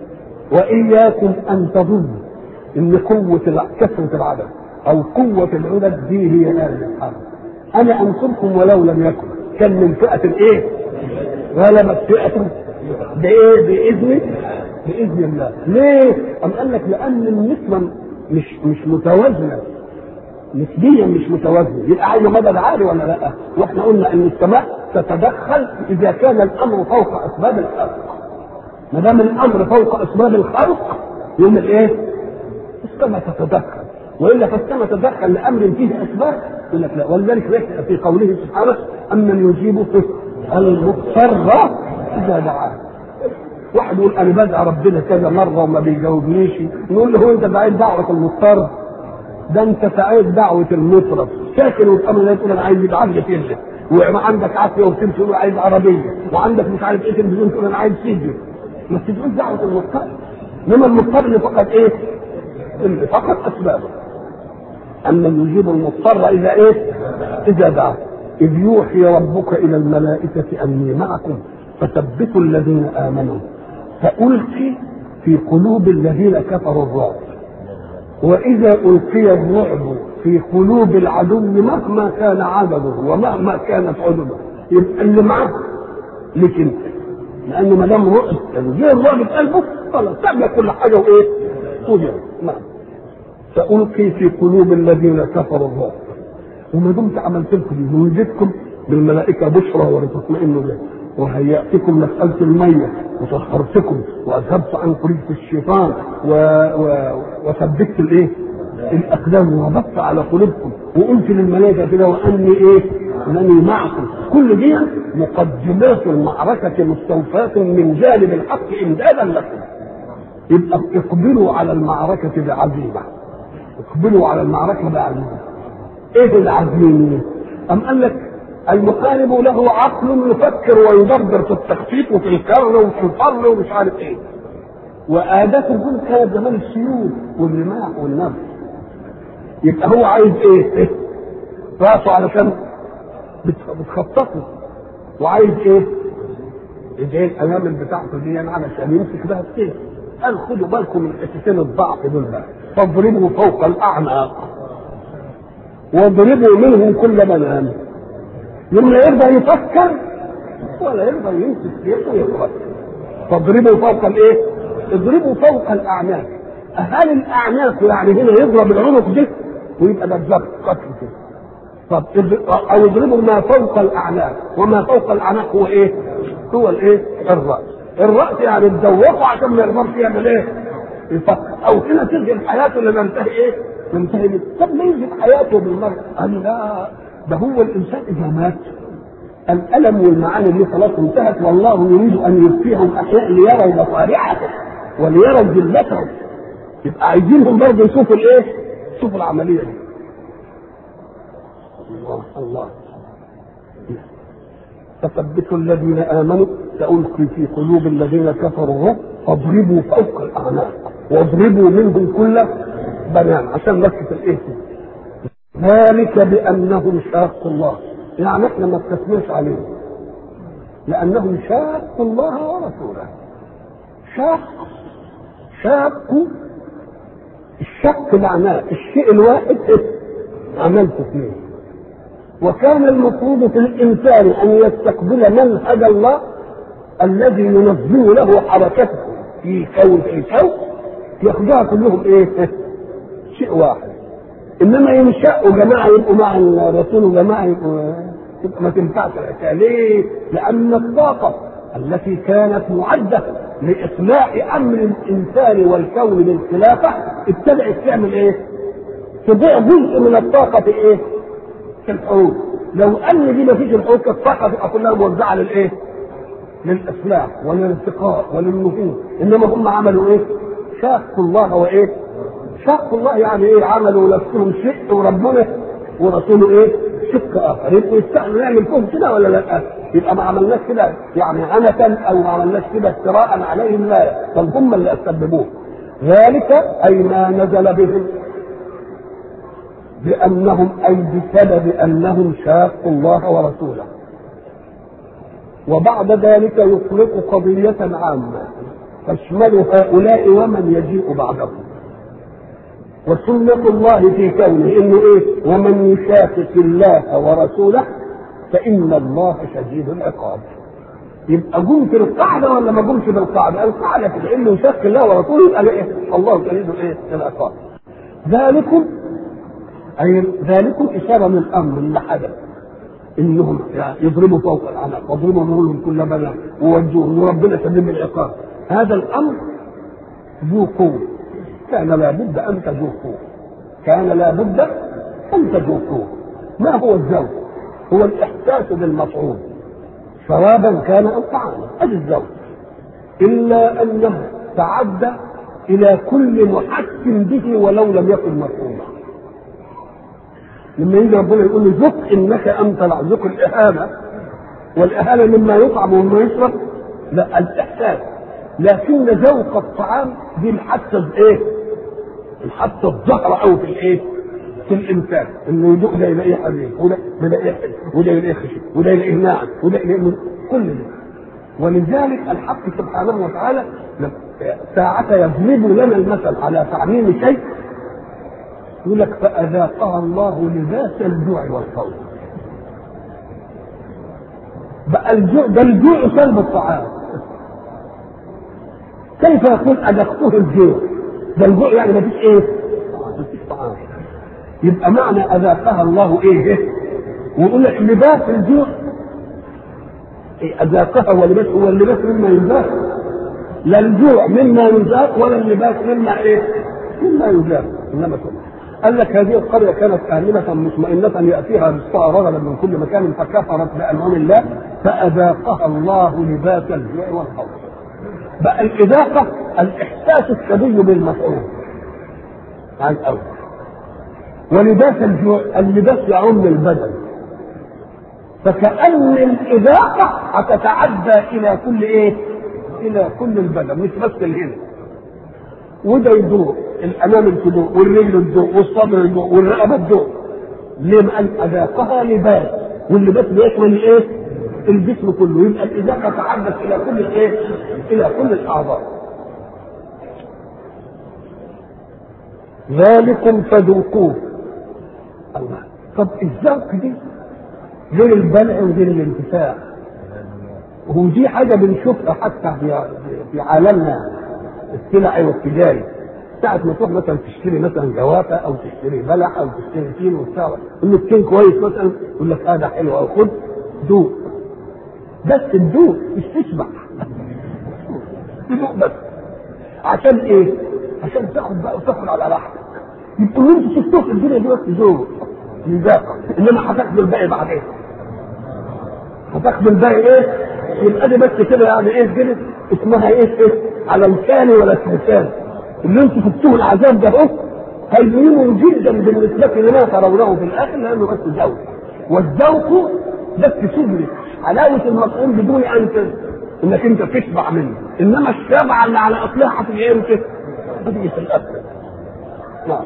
Speaker 1: واياكم ان تظنوا ان قوه الع- كثره العدد او قوه العدد دي هي آلة الحرب انا انصركم ولو لم يكن كان من فئه الايه غلبت فئه بايه باذن باذن الله ليه ام قال لك لان النسبه مش مش متوازنه نسبيا مش متوازنه يبقى عايزه مدد عالي ولا لا واحنا قلنا ان السماء تتدخل اذا كان الامر فوق اسباب الخلق ما دام الامر فوق اسباب الخلق يقول لك ايه السماء تتدخل والا فالسماء تتدخل لامر فيه اسباب يقول لك لا ولذلك ليس في قوله سبحانه امن يجيب المضطر اذا دعاه واحد يقول انا بدعي ربنا كذا مره وما بيجاوبنيش نقول له هو انت دعيت دعوه المضطر ده انت سعيد دعوه المطرب ساكن وتقابل الله تقول انا عايز يتعالج كده وعندك عافيه وتمشي تقول عايز عربيه وعندك مش عارف ايه تلفزيون تقول انا عايز سيدي ما تدعوش دعوه المضطر انما المضطر اللي فقط ايه؟ اللي فقط اسبابه اما يجيب المضطر اذا ايه؟ اذا دعا اذ يوحي ربك الى الملائكه اني معكم فثبتوا الذين امنوا فالقي في قلوب الذين كفروا الرعب واذا القي الرعب في قلوب العدو مهما كان عدده ومهما كانت عدده يبقى اللي معاه لك انت لانه ما دام رعب جه الرعب في قلبه خلاص ساب كل حاجه وايه؟ وجع نعم سألقي في قلوب الذين كفروا الرعب وما دمت عملت لكم دي وجدتكم بالملائكة بشرى ولتطمئنوا به وهيأتكم مسألة المية وطهرتكم وأذهبت عن قرية الشيطان و... و... وثبت الإيه؟ الأقدام وربطت على قلوبكم وقلت للملائكة كده وأني إيه؟ أنني معكم كل دي مقدمات المعركة مستوفاة من جانب الحق إمدادا لكم يبقى اقبلوا على المعركة بعزيمة اقبلوا على المعركة بعزيمة ايه العزيمة أم قال لك المحارب له عقل يفكر ويدبر في التخطيط وفي الكر وفي الفر ومش عارف ايه وآداته كانت زمان السيوف والرماح والنبل يبقى هو عايز ايه؟ إيه؟ راسه علشان بت- بتخططه وعايز ايه؟ زي الانامل بتاعته دي علشان يمسك بها السيف قال خدوا بالكم من حتتين الضعف دول بقى فاضربوا فوق الاعناق واضربوا منهم كل بنان لما يرضى يفكر ولا يرضى يمسك سيفه ويقتل فاضربوا فوق الايه؟ اضربوا فوق الاعناق هل الاعناق يعني هنا يضرب العنق ده ويبقى ده بالظبط قتل كده طب اض- او اضربوا ما فوق الاعناق وما فوق الاعناق هو ايه؟ هو الايه؟ الراس الراس يعني تدوقه عشان ما يقدرش يعمل ايه؟ يفكر او هنا تنزل حياته لما ينتهي ايه؟ ينتهي بال- طب ما ينزل حياته بالمرة قال لا ده هو الانسان اذا مات الالم والمعاني دي خلاص انتهت والله يريد ان يبقيهم احياء ليروا مصارعهم وليروا ذلتهم يبقى عايزينهم برضه يشوفوا الايه؟ يشوفوا العمليه دي الله الله فثبتوا الذين امنوا سالقي في قلوب الذين كفروا الرعب فاضربوا فوق الاعناق واضربوا منهم كل بنان عشان نكت الايه ذلك بانهم شاقوا الله يعني احنا ما استثناش عليهم لانهم شاقوا الله ورسوله شاق شاقوا الشق معناه الشيء الواحد عملت اثنين وكان المفروض في الانسان ان يستقبل منهج الله الذي ينظم له حركته في كون في كون ياخذها كلهم ايه؟ شيء واحد انما ينشأوا جماعه يبقوا مع الرسول وجماعه يبقوا تبقى ما تنفعش الحكايه ليه؟ لان الطاقه التي كانت معده لاصلاح امر الانسان والكون بالخلافه ابتدات تعمل ايه؟ تضيع جزء من الطاقه في ايه؟ في الحروب لو ان دي ما فيش الحروب كانت الطاقه تبقى كلها موزعه للايه؟ للاصلاح وللالتقاء وللنفوذ انما هم عملوا ايه؟ شاقوا الله وايه؟ شاقوا الله يعني ايه؟ عملوا نفسهم شق وربنا ورسوله ايه؟ شق اخر يبقوا يستاهلوا نعمل فيهم كده ولا لا؟ يبقى ما عملناش كده يعني عنة او ما عملناش كده افتراء عليهم لا بل هم اللي اسببوه ذلك اي ما نزل بهم بانهم اي بسبب انهم شاقوا الله ورسوله وبعد ذلك يطلق قضية عامة تشمل هؤلاء ومن يجيء بعدهم وسنة الله في كونه انه ايه ومن يشاكك الله ورسوله فإن الله شديد العقاب يبقى جم في القاعدة ولا ما جمش بالقاعدة؟ القاعدة في انه يشاك الله ورسوله يبقى ايه؟ الله شديد الايه؟ العقاب. ذلكم أي ذلكم إشارة من الأمر اللي حدث انهم يضربوا فوق الاعناق واضربوا منهم كل بلاء ووجوه وربنا شديد العقاب هذا الامر ذو قوه كان لابد ان تذوقوه كان لابد ان تذوقوه ما هو الذوق؟ هو الاحساس بالمطعوم ثوابا كان او طعاما ادي الذوق الا انه تعدى الى كل محس به ولو لم يكن مفهوما لما يجي ربنا يقول له ذق انك انت ذق الاهانه والاهانه مما يطعم ومما يشرب لا الاحساس لكن ذوق الطعام دي الحاسه بايه؟ الحاسه الظاهره قوي في الايه؟ في الانسان انه يدوق ده يلاقيه حبيب وده يلاقيه حلو وده يلاقيه خشن وده يلاقيه ناعم وده يلاقيه كل ده ولذلك الحق سبحانه وتعالى ساعة يضرب لنا المثل على تعميم شيء يقول لك فأذاقها الله لباس الجوع والخوف بقى الجوع ده الجوع سلب الطعام كيف يكون أذقته الجوع ده الجوع يعني ما فيش ايه ما فيش طعام يبقى معنى أذاقها الله ايه ويقول لك لباس الجوع إيه أذاقها ولباس هو اللباس مما يذاق لا الجوع مما يذاق ولا اللباس مما ايه مما يذاق انما كله قال لك هذه القرية كانت آمنة مطمئنة يأتيها رزقها رغدا من كل مكان فكفرت بأنعم الله فأذاقها الله لباس الجوع والخوف. بقى الإذاقة الإحساس الشديد بالمفعول. عن أول. ولباس الجوع اللباس يعم البدن. فكأن الإذاقة هتتعدى إلى كل إيه؟ إلى كل البدن مش بس الهنا. وده يدور الامام التدور والرجل الدور والصدر الدور والرقبه الدور ليه قال اذاقها لباس واللباس بيشمل الايه؟ الجسم كله يبقى الاذاقه تعدت الى كل الايه؟ الى كل الاعضاء ذلكم فذوقوه الله طب الذوق دي غير البلع وغير الانتفاع ودي حاجه بنشوفها حتى في في عالمنا السلعي والتجاري ساعة ما تروح مثلا تشتري مثلا جوافة أو تشتري بلح أو تشتري تين وبتاع إنه التين كويس مثلا يقول لك هذا حلو أو خد دوق بس الدوق مش تشبع تدوق بس عشان إيه؟ عشان تاخد بقى وتاخد على راحتك يبقوا انتوا شفتوه في الدنيا دي بس ذوق مذاقة إنما هتاخدوا الباقي بعدين هتاخدوا الباقي إيه؟ يبقى دي بس كده يعني إيه كده اسمها إيه إيه؟ على لساني ولا لسان اللي انتوا شفتوه العذاب ده اهو هينين جدا بالنسبه لما ترونه في الاخر لانه بس ذوق والذوق بس تدرك حلاوه المفعول بدون ان انك انت تشبع منه انما الشبع اللي على اصلها هتبقى امتى؟ هتيجي في الاخر نعم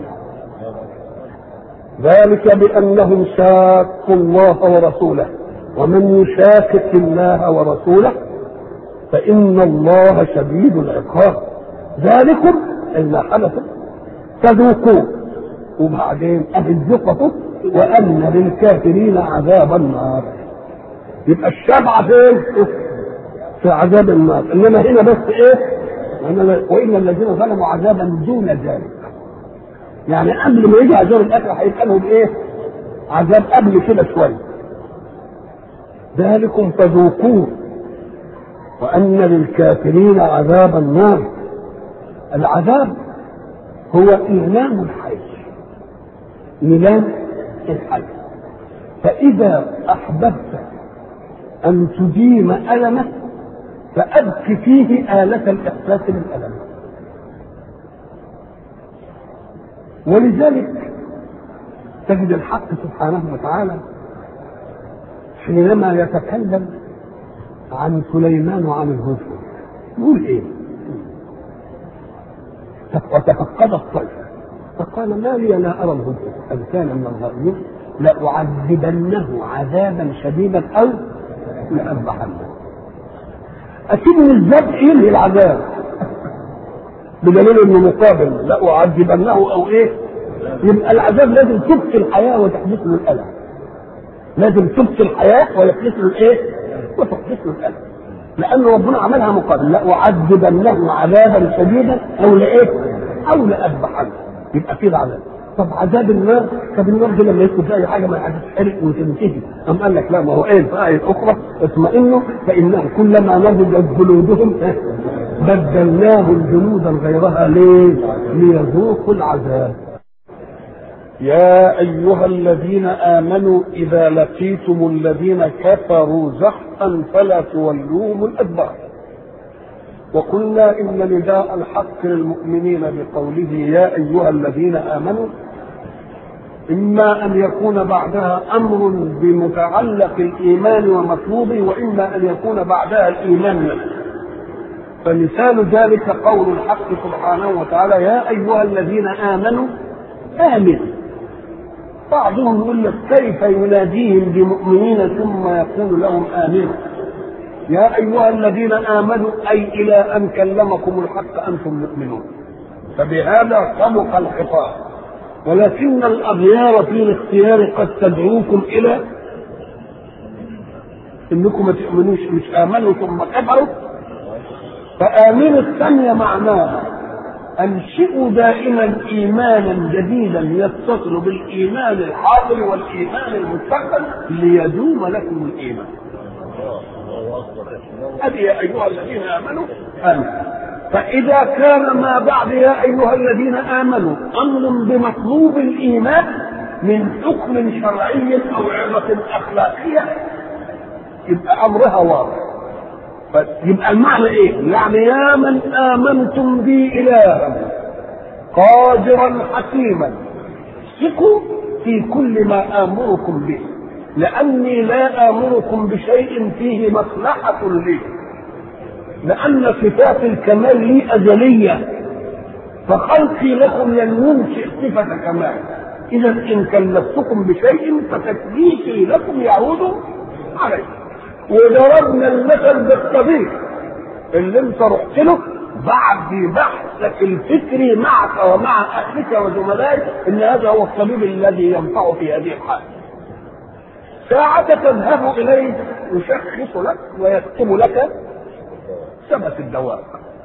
Speaker 1: ذلك بانهم شاقوا الله ورسوله ومن يشاكك الله ورسوله فإن الله شديد العقاب ذلكم إلا حدث فذوقوه وبعدين أهزقته وأن للكافرين عذاب النار يبقى الشبع فين؟ في عذاب النار إنما هنا بس إيه؟ وإن الذين ظلموا عذابا دون ذلك يعني قبل ما يجي عذاب الاخره هيبقى لهم ايه؟ عذاب قبل كده شويه ذلكم فذوقوه وان للكافرين عذاب النار العذاب هو إيلام الحي إيلام الحي فإذا أحببت أن تديم ألمه فأبك فيه آلة الإحساس بالألم ولذلك تجد الحق سبحانه وتعالى حينما يتكلم عن سليمان وعن الهدهد يقول ايه؟ وتفقد الطير فقال ما لي لا ارى الهدهد ان كان من الغائبين لأعذبنه عذابا شديدا او لأذبحنه اكيد الذبح ينهي العذاب بدليل انه مقابل لأعذبنه او ايه يبقى العذاب لازم تبقي الحياه وتحدث له الالم لازم تبقي الحياه ويحدث له الايه وتحدث له الالم لان ربنا عملها مقابل لأعذبنه عذابا شديدا او لايه او لأذبحنه يبقى في عذاب طب عذاب النار طب النار دي لما يدخل اي حاجه ما هتتحرق وتنتهي قام قال لك لا ما هو ايه الفائده الاخرى اطمئنوا فانهم كلما نضجت جلودهم بدلناهم جلودا غيرها ليه؟ ليذوقوا العذاب يا أيها الذين آمنوا إذا لقيتم الذين كفروا زحفا فلا تولوهم الأدبار وقلنا إن نداء الحق للمؤمنين بقوله يا أيها الذين آمنوا إما أن يكون بعدها أمر بمتعلق الإيمان ومطلوبه وإما أن يكون بعدها الإيمان نفسه فمثال ذلك قول الحق سبحانه وتعالى يا أيها الذين آمنوا آمنوا بعضهم يقول لك كيف يناديهم بمؤمنين ثم يقول لهم آمنوا يا أيها الذين آمنوا أي إلى أن كلمكم الحق أنتم مؤمنون فبهذا سبق الخطاب ولكن الأغيار في الاختيار قد تدعوكم إلى إنكم ما تؤمنوش مش آمنوا ثم كفروا فآمنوا الثانية معناها أنشئوا دائما إيمانا جديدا يتصل بالإيمان الحاضر والإيمان المستقبل ليدوم لكم الإيمان. هذه يا أيها الذين آمنوا آمنوا. فإذا كان ما بعد يا أيها الذين آمنوا أمر بمطلوب الإيمان من حكم شرعي أو عظة أخلاقية يبقى أمرها واضح. يبقى المعنى ايه؟ يعني يا من امنتم بي الها قادرا حكيما ثقوا في كل ما امركم به لاني لا امركم بشيء فيه مصلحه لي لان صفات الكمال لي ازليه فخلقي لكم لن ينشئ صفه كمال اذا ان كلفتكم بشيء فتكليفي لكم يعود عليه وضربنا المثل بالطبيب اللي انت رحت له بعد بحثك الفكري معك ومع اهلك وزملائك ان هذا هو الطبيب الذي ينفع في هذه الحاله. ساعة تذهب اليه يشخص لك ويكتب لك ثبت الدواء.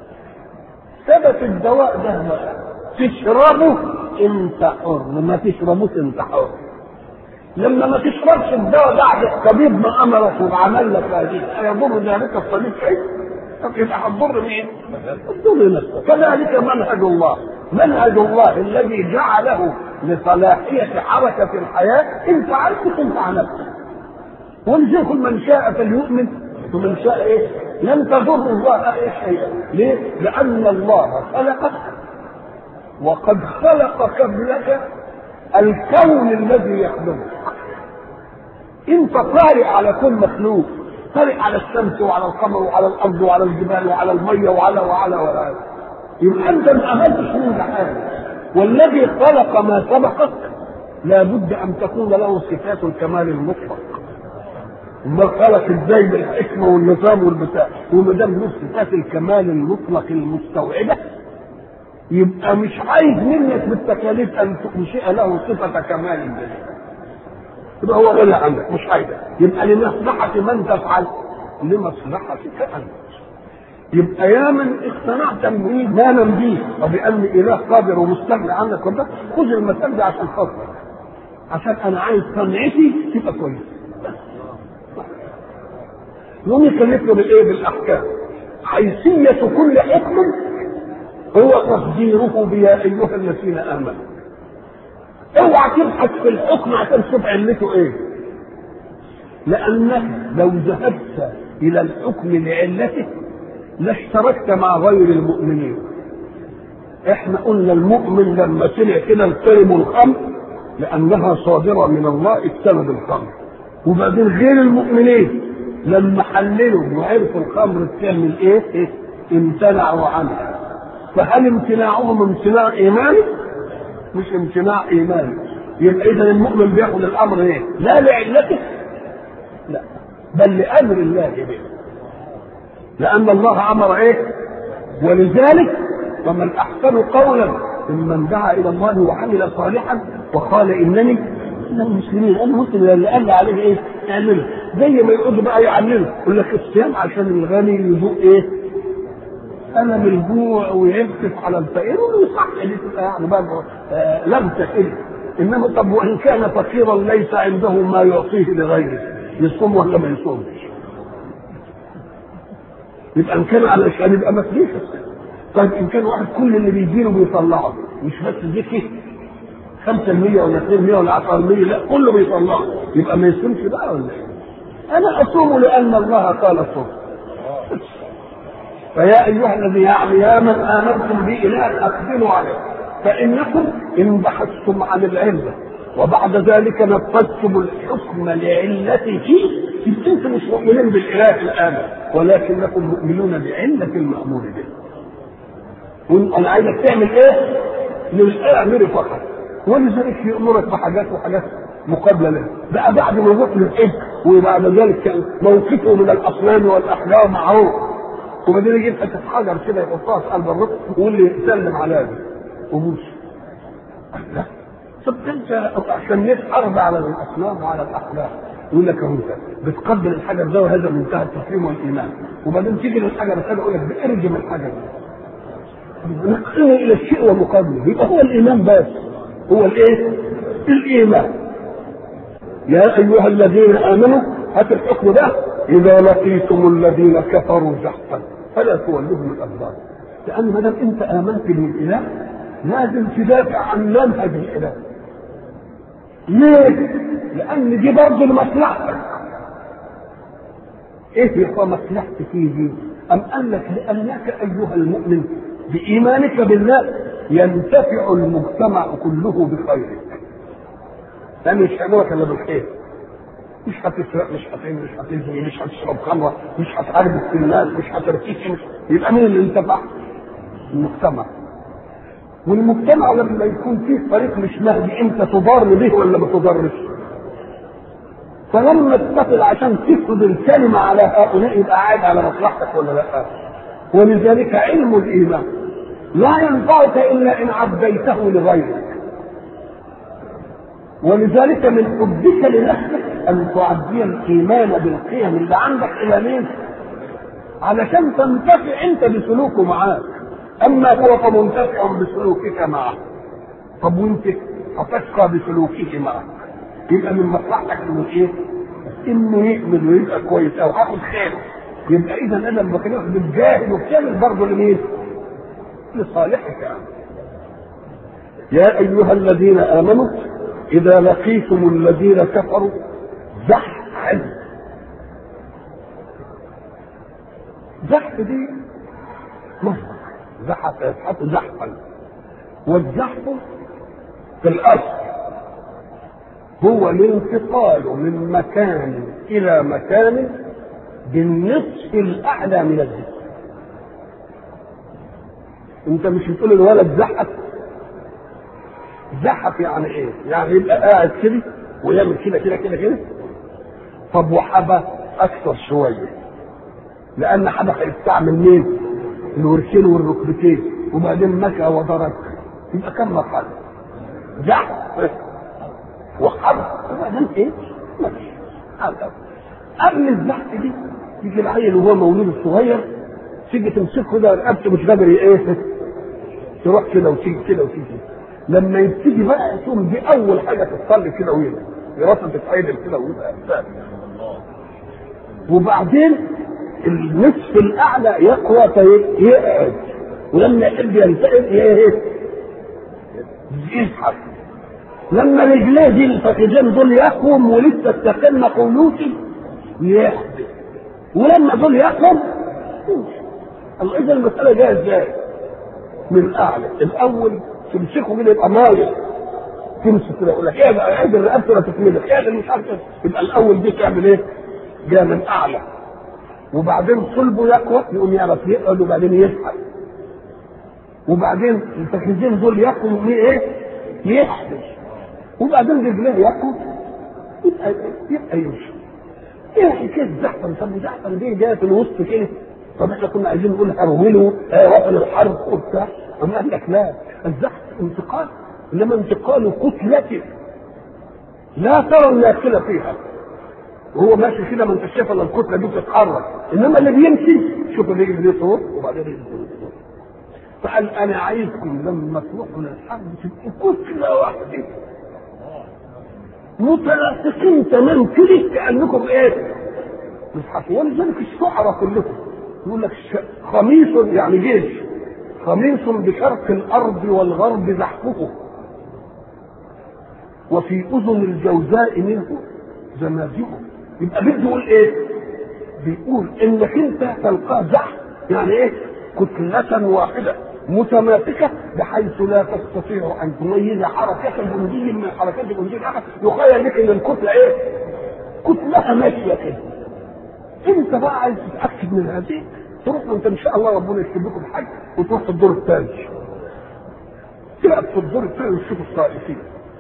Speaker 1: ثبت الدواء ده تشربه انت حر ما تشربوش انت حر. لما ما تشربش الدواء بعد الطبيب ما امرك وعمل لك هذه يضر ذلك الطبيب شيء طب يبقى هتضر مين؟ هتضر نفسك كذلك منهج الله منهج الله الذي جعله لصلاحية حركة الحياة إن فعلت تنفع نفسك ولذلك من شاء فليؤمن ومن شاء ايه؟ لن تضر الله ايه شيئا ليه؟ لأن الله خلقك وقد خلق قبلك الكون الذي يخدمك انت طارئ على كل مخلوق طارئ على الشمس وعلى القمر وعلى الارض وعلى الجبال وعلى الميه وعلى وعلى وعلى يبقى انت ما عملتش منه حاجه والذي خلق ما سبقك لابد ان تكون له صفات الكمال المطلق ما خلق ازاي بالحكمه والنظام والبتاع وما دام له صفات الكمال المطلق المستوعبه يبقى مش عايز منك بالتكاليف ان تنشئ له صفه كمال جديد يبقى هو غنى عنك مش عايزك يبقى لمصلحه من تفعل لمصلحتك انت يبقى يا من اقتنعت ايمانا بي وبان اله قادر ومستغني عنك وده خذ المسألة دي عشان خاطرك عشان انا عايز صنعتي تبقى كويسه يوم يكلفنا بالايه بالاحكام حيثيه كل حكم هو تصديره بيا ايها الذين امنوا اوعى تبحث في الحكم عشان تشوف علته ايه لانك لو ذهبت الى الحكم لعلته لاشتركت مع غير المؤمنين احنا قلنا المؤمن لما سمع كده الكلم الخمر لانها صادره من الله اجتنب الخمر وبعدين غير المؤمنين لما حللوا وعرفوا الخمر بتعمل ايه, إيه؟ امتنعوا عنها فهل امتناعهم امتناع ايماني مش امتناع ايماني يبقى اذا المؤمن بياخد الامر ايه لا لعلته لا بل لامر الله به لان الله امر ايه ولذلك ومن احسن قولا ممن دعا الى الله وعمل صالحا وقال انني من المسلمين انا مسلم اللي قال لي عليه ايه؟ اعمله زي ما يقعدوا بقى يعلموا يقول لك الصيام عشان الغني يذوق ايه؟ الم الجوع ويمسك على الفقير ويصح دي تبقى يعني بقى آه لم تحل انما طب وان كان فقيرا ليس عنده ما يعطيه لغيره يصوم ولا ما يصومش؟ يبقى ان كان علشان يبقى ما فيش طيب ان كان واحد كل اللي بيجيله بيطلعه مش بس ذكي 5% ولا 2% ولا 10% لا كله بيطلعه يبقى ما يصومش بقى ولا ايه؟ انا اصوم لان الله قال صوم فيا ايها الذين يعني يا من امنتم باله اقبلوا عليه فانكم ان بحثتم عن العله وبعد ذلك نفذتم الحكم لعلته يبقى انتم مش مؤمنين بالاله الان ولكنكم مؤمنون بعله المامور به انا عايزك تعمل ايه؟ للامر فقط ولذلك يامرك بحاجات وحاجات مقابله له بقى بعد ما يروح للحج وبعد ذلك كان موقفه من الاصنام والاحلام معروف وبعدين يجيب حته حجر كده يحطها في قلب الركن ويقول لي سلم على دي وبوس لا طب انت عشان حرب على الاصنام وعلى الاحلام يقول لك انت بتقبل الحجر ده وهذا منتهى التسليم والايمان وبعدين تيجي للحجر الثاني يقول لك ارجم الحجر نقله الى الشيء ومقابله يبقى هو الايمان بس هو الايه؟ الايمان يا ايها الذين امنوا هات الحكم ده اذا لقيتم الذين كفروا زحفا فلا تولوهم الادبار لان ما دام انت امنت بالاله لازم تدافع عن منهج الاله ليه؟ لان دي برضه لمصلحتك ايه يا مصلحتك فيه دي؟ ام قال لك لانك ايها المؤمن بايمانك بالله ينتفع المجتمع كله بخيرك لان مش هيعملك الا بالخير مش هتسرق مش هتعمل مش هتزني مش هتشرب خمره مش هتعرض في الناس مش هترتكي مش يبقى مين اللي انتفع؟ المجتمع والمجتمع لما يكون فيه طريق مش مهدي انت تضار به ولا ما تضرش فلما تقتل عشان تفرض الكلمه على هؤلاء يبقى قاعد على مصلحتك ولا لا ولذلك علم الايمان لا ينفعك الا ان عديته لغيرك ولذلك من حبك لنفسك ان تعدي الايمان بالقيم اللي عندك الى مين؟ علشان تنتفع انت بسلوكه معاك اما هو فمنتفع بسلوكك معه طب وانت هتشقى بسلوكه معك يبقى من مصلحتك انه ايه؟ انه يؤمن ويبقى كويس او هاخد خيره يبقى اذا انا لما بكلمك بالجاهل وبتعمل برضه لمين؟ لصالحك يعني. يا ايها الذين امنوا اذا لقيتم الذين كفروا زحفا زحف دي مصدر زحف يزحف زحفا والزحف في الاصل هو الانتقال من مكان الى مكان بالنصف الاعلى من الجسم انت مش بتقول الولد زحف زحف يعني ايه؟ يعني يبقى قاعد كده ويعمل كده كده كده كده طب وحبى اكثر شويه لان حبى هيستعمل مين؟ الوركين والركبتين وبعدين مشى وضرب يبقى كم مرحله؟ زحف وحبى وبعدين ايه؟ مشي قبل الزحف دي يجي العيل وهو مولود الصغير تيجي تمسكه ده رقبته مش قادر ايه تروح كده وتيجي كده وتيجي لما يبتدي بقى تقوم دي اول حاجه تصلي كده ويبقى راسه تتعدل كده ويبقى ثابت وبعدين النصف الاعلى يقوى فيقعد ولما يحب ينتقل ايه يزحف لما رجليه دي الفخذين دول يقوم ولسه استقل قنوتي يحدث ولما دول يقوم الله اذا المساله جايه ازاي؟ من اعلى الاول تمسكه كده يبقى مايل تمسك كده يقول لك ايه بقى عيد الرقبه ولا تكملك ايه مش عارف يبقى الاول دي تعمل ايه؟ جايه من اعلى وبعدين صلبه يقوى يقوم يعرف يقعد وبعدين يسحب وبعدين الفخذين دول يقوم ايه؟ يحدث وبعدين رجليه يقوم يبقى يبقى يمشي ايه حكايه زحفا طب زحفا دي جايه في الوسط كده طب احنا كنا عايزين نقول هرولوا رفل الحرب وبتاع اما قال لك لا الزحف انتقال انما انتقال كتلة لا ترى الناكله فيها وهو ماشي كده ما انت شايف الا الكتله دي بتتحرك انما اللي بيمشي شوف الرجل دي صوت وبعدين رجل دي صوت فقال انا عايزكم لما تروحوا للحرب تبقوا كتله واحده متلاصقين تمام كده كانكم ايه؟ مصحفين ولذلك الشعراء كلهم يقول لك خميس يعني جيش خميس بشرق الارض والغرب زحفه وفي اذن الجوزاء منه زمازجه يبقى بده يقول ايه؟ بيقول انك انت تلقاه زحف يعني ايه؟ كتلة واحدة متماسكة بحيث لا تستطيع أن تميز حركة جندي من حركات جندي الآخر يخيل لك إن الكتلة إيه؟ كتلة ماشية كده. أنت بقى عايز تتأكد من هذه تروح وأنت إن شاء الله ربنا يكتب لكم حج وتروح في الدور الثالث. تقعد في الدور الثالث وتشوف الطائفين.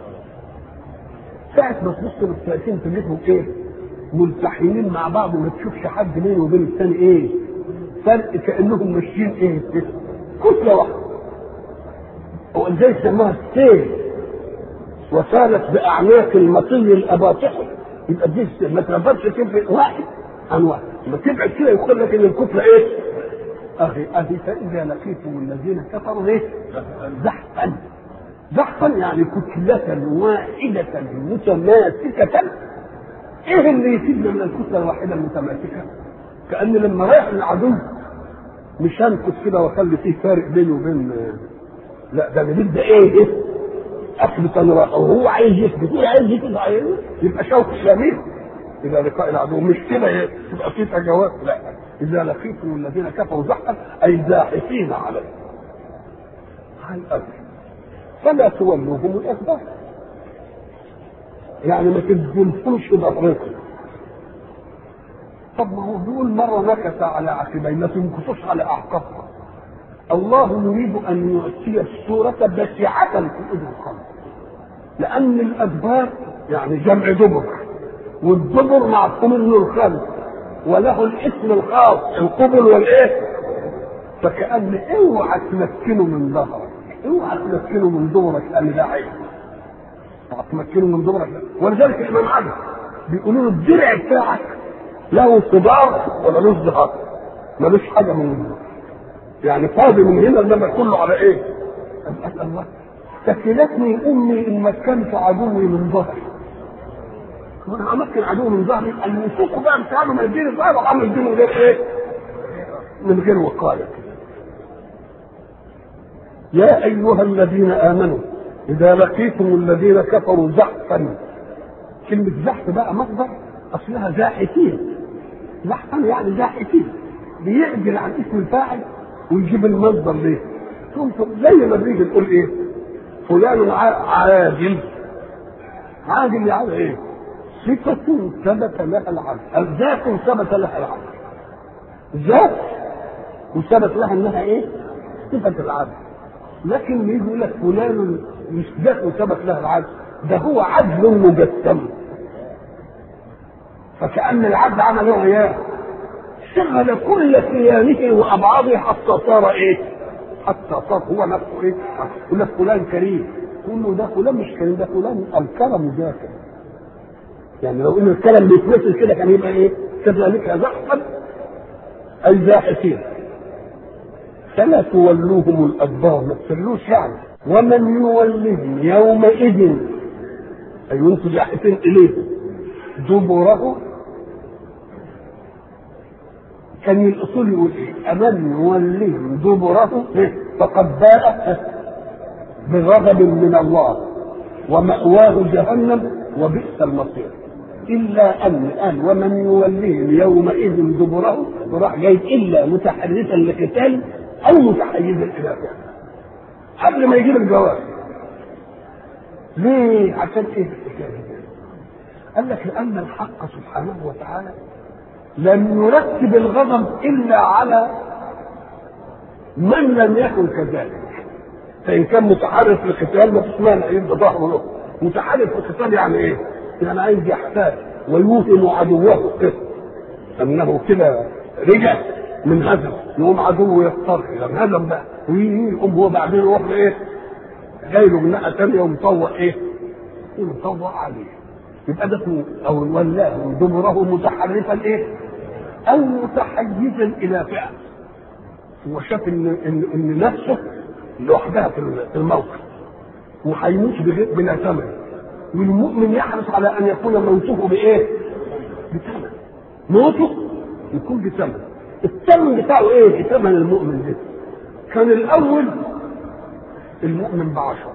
Speaker 1: ساعة ما تبص للطائفين تجدهم إيه؟ ملتحمين مع بعض وما تشوفش حد بينه وبين الثاني إيه؟ فرق كأنهم ماشيين إيه؟ كتلة واحدة ولذلك سماها السيل وسالت بأعناق المطي الأباطحي يبقى دي ما تنفذش تفرق واحد عن واحد لما تبعد كده يقول لك ان الكتلة ايه؟ أخي أخي فإذا لقيتم الذين كفروا ايه؟ زحفا زحفا يعني كتلة واحدة متماسكة ايه اللي يفيدنا من الكتلة الواحدة المتماسكة؟ كأن لما رايح العدو مش هنكت كده واخلي فيه فارق بينه وبين لا ده اللي بيبدا ايه ايه اثبت انا وهو عايز يثبت هو عايز يثبت عايز يبقى شوق شميل الى لقاء العدو مش كده يبقى في تجاوز لا اذا لقيتم الذين كفروا زحفا اي زاحفين عليه على الارض فلا تولوهم الاسباب يعني ما تدلفوش ظهركم طب ما هو بيقول مره نكس على عقبيه ما تنكسوش على اعقابها الله يريد ان يؤتي السوره بشعه في اذن الخلق لان الادبار يعني جمع دبر والدبر معصوم منه الخلق وله الاسم الخاص القبل والايه فكأن اوعى تمكنه من ظهرك اوعى تمكنه من دبرك لان ده عيب اوعى تمكنه من دبرك ولذلك الامام علي بيقولوا له الدرع بتاعك له صدار ولا له ظهر ملوش حاجه من يعني فاضي من هنا انما كله على ايه؟ أسأل الله تكلتني امي ان مكنت عدوي من ظهري وانا امكن عدوي من ظهري ان يسوقوا بقى امتحانه ما يديني ظهر وعمل يديني من غير ايه؟ من غير وقايه يا ايها الذين امنوا اذا لقيتم الذين كفروا زحفا كلمه زحف بقى مصدر اصلها زاحفين زحفا يعني زاحفين بيعدل عن اسم الفاعل ويجيب المصدر ليه زي ما بنيجي نقول ايه فلان عادل عادل يعني ايه صفة ثبت لها العدل ذات ثبت لها العدل ذات وثبت لها انها ايه صفة العدل لكن يجي يقول لك فلان مش ذات وثبت لها العدل ده هو عدل مجسم فكأن العبد عمل ايه شغل كل كيانه وابعاضه حتى صار ايه؟ حتى صار هو نفسه ايه؟ يقول لك فلان كريم تقول له ده فلان مش كريم ده فلان الكرم ذاته يعني لو ان الكرم بيتمثل كده كان يبقى ايه؟ كذلك زحفا اي زاحفين فلا تولوهم الادبار ما تسلوش يعني ومن يولهم يومئذ اي انتم جاحفين اليه دبره كان الاصول يقول ايه؟ امن يولهم دبره فقد باء بغضب من الله ومأواه جهنم وبئس المصير إلا أن قال ومن يوليهم يومئذ دبره وراح جايب إلا متحرفا لقتال أو متحيزا إلى فعل قبل ما يجيب الجواب ليه؟ عشان إيه قال لك لأن الحق سبحانه وتعالى لم يرتب الغضب إلا على من لم يكن كذلك فإن كان متحرف للقتال ما فيش مانع يبقى ظهره له متحرف للقتال يعني إيه؟ يعني عايز يحتاج ويوهم عدوه كده انه كده رجع من هزم يقوم عدوه يضطر يعني هزم بقى ويقوم هو بعدين يروح ايه جاي له من ناحيه ثانيه ومطوق ايه؟ ومطوق عليه يبقى ده اسمه او ولاه دبره متحرفا ايه؟ او متحيزا الى فئه هو شاف ان ان, إن نفسه لوحدها في الموقف وهيموت بلا ثمن والمؤمن يحرص على ان يكون موته بايه؟ بثمن موته يكون بثمن الثمن بتاعه ايه؟ ثمن المؤمن ده كان الاول المؤمن بعشرة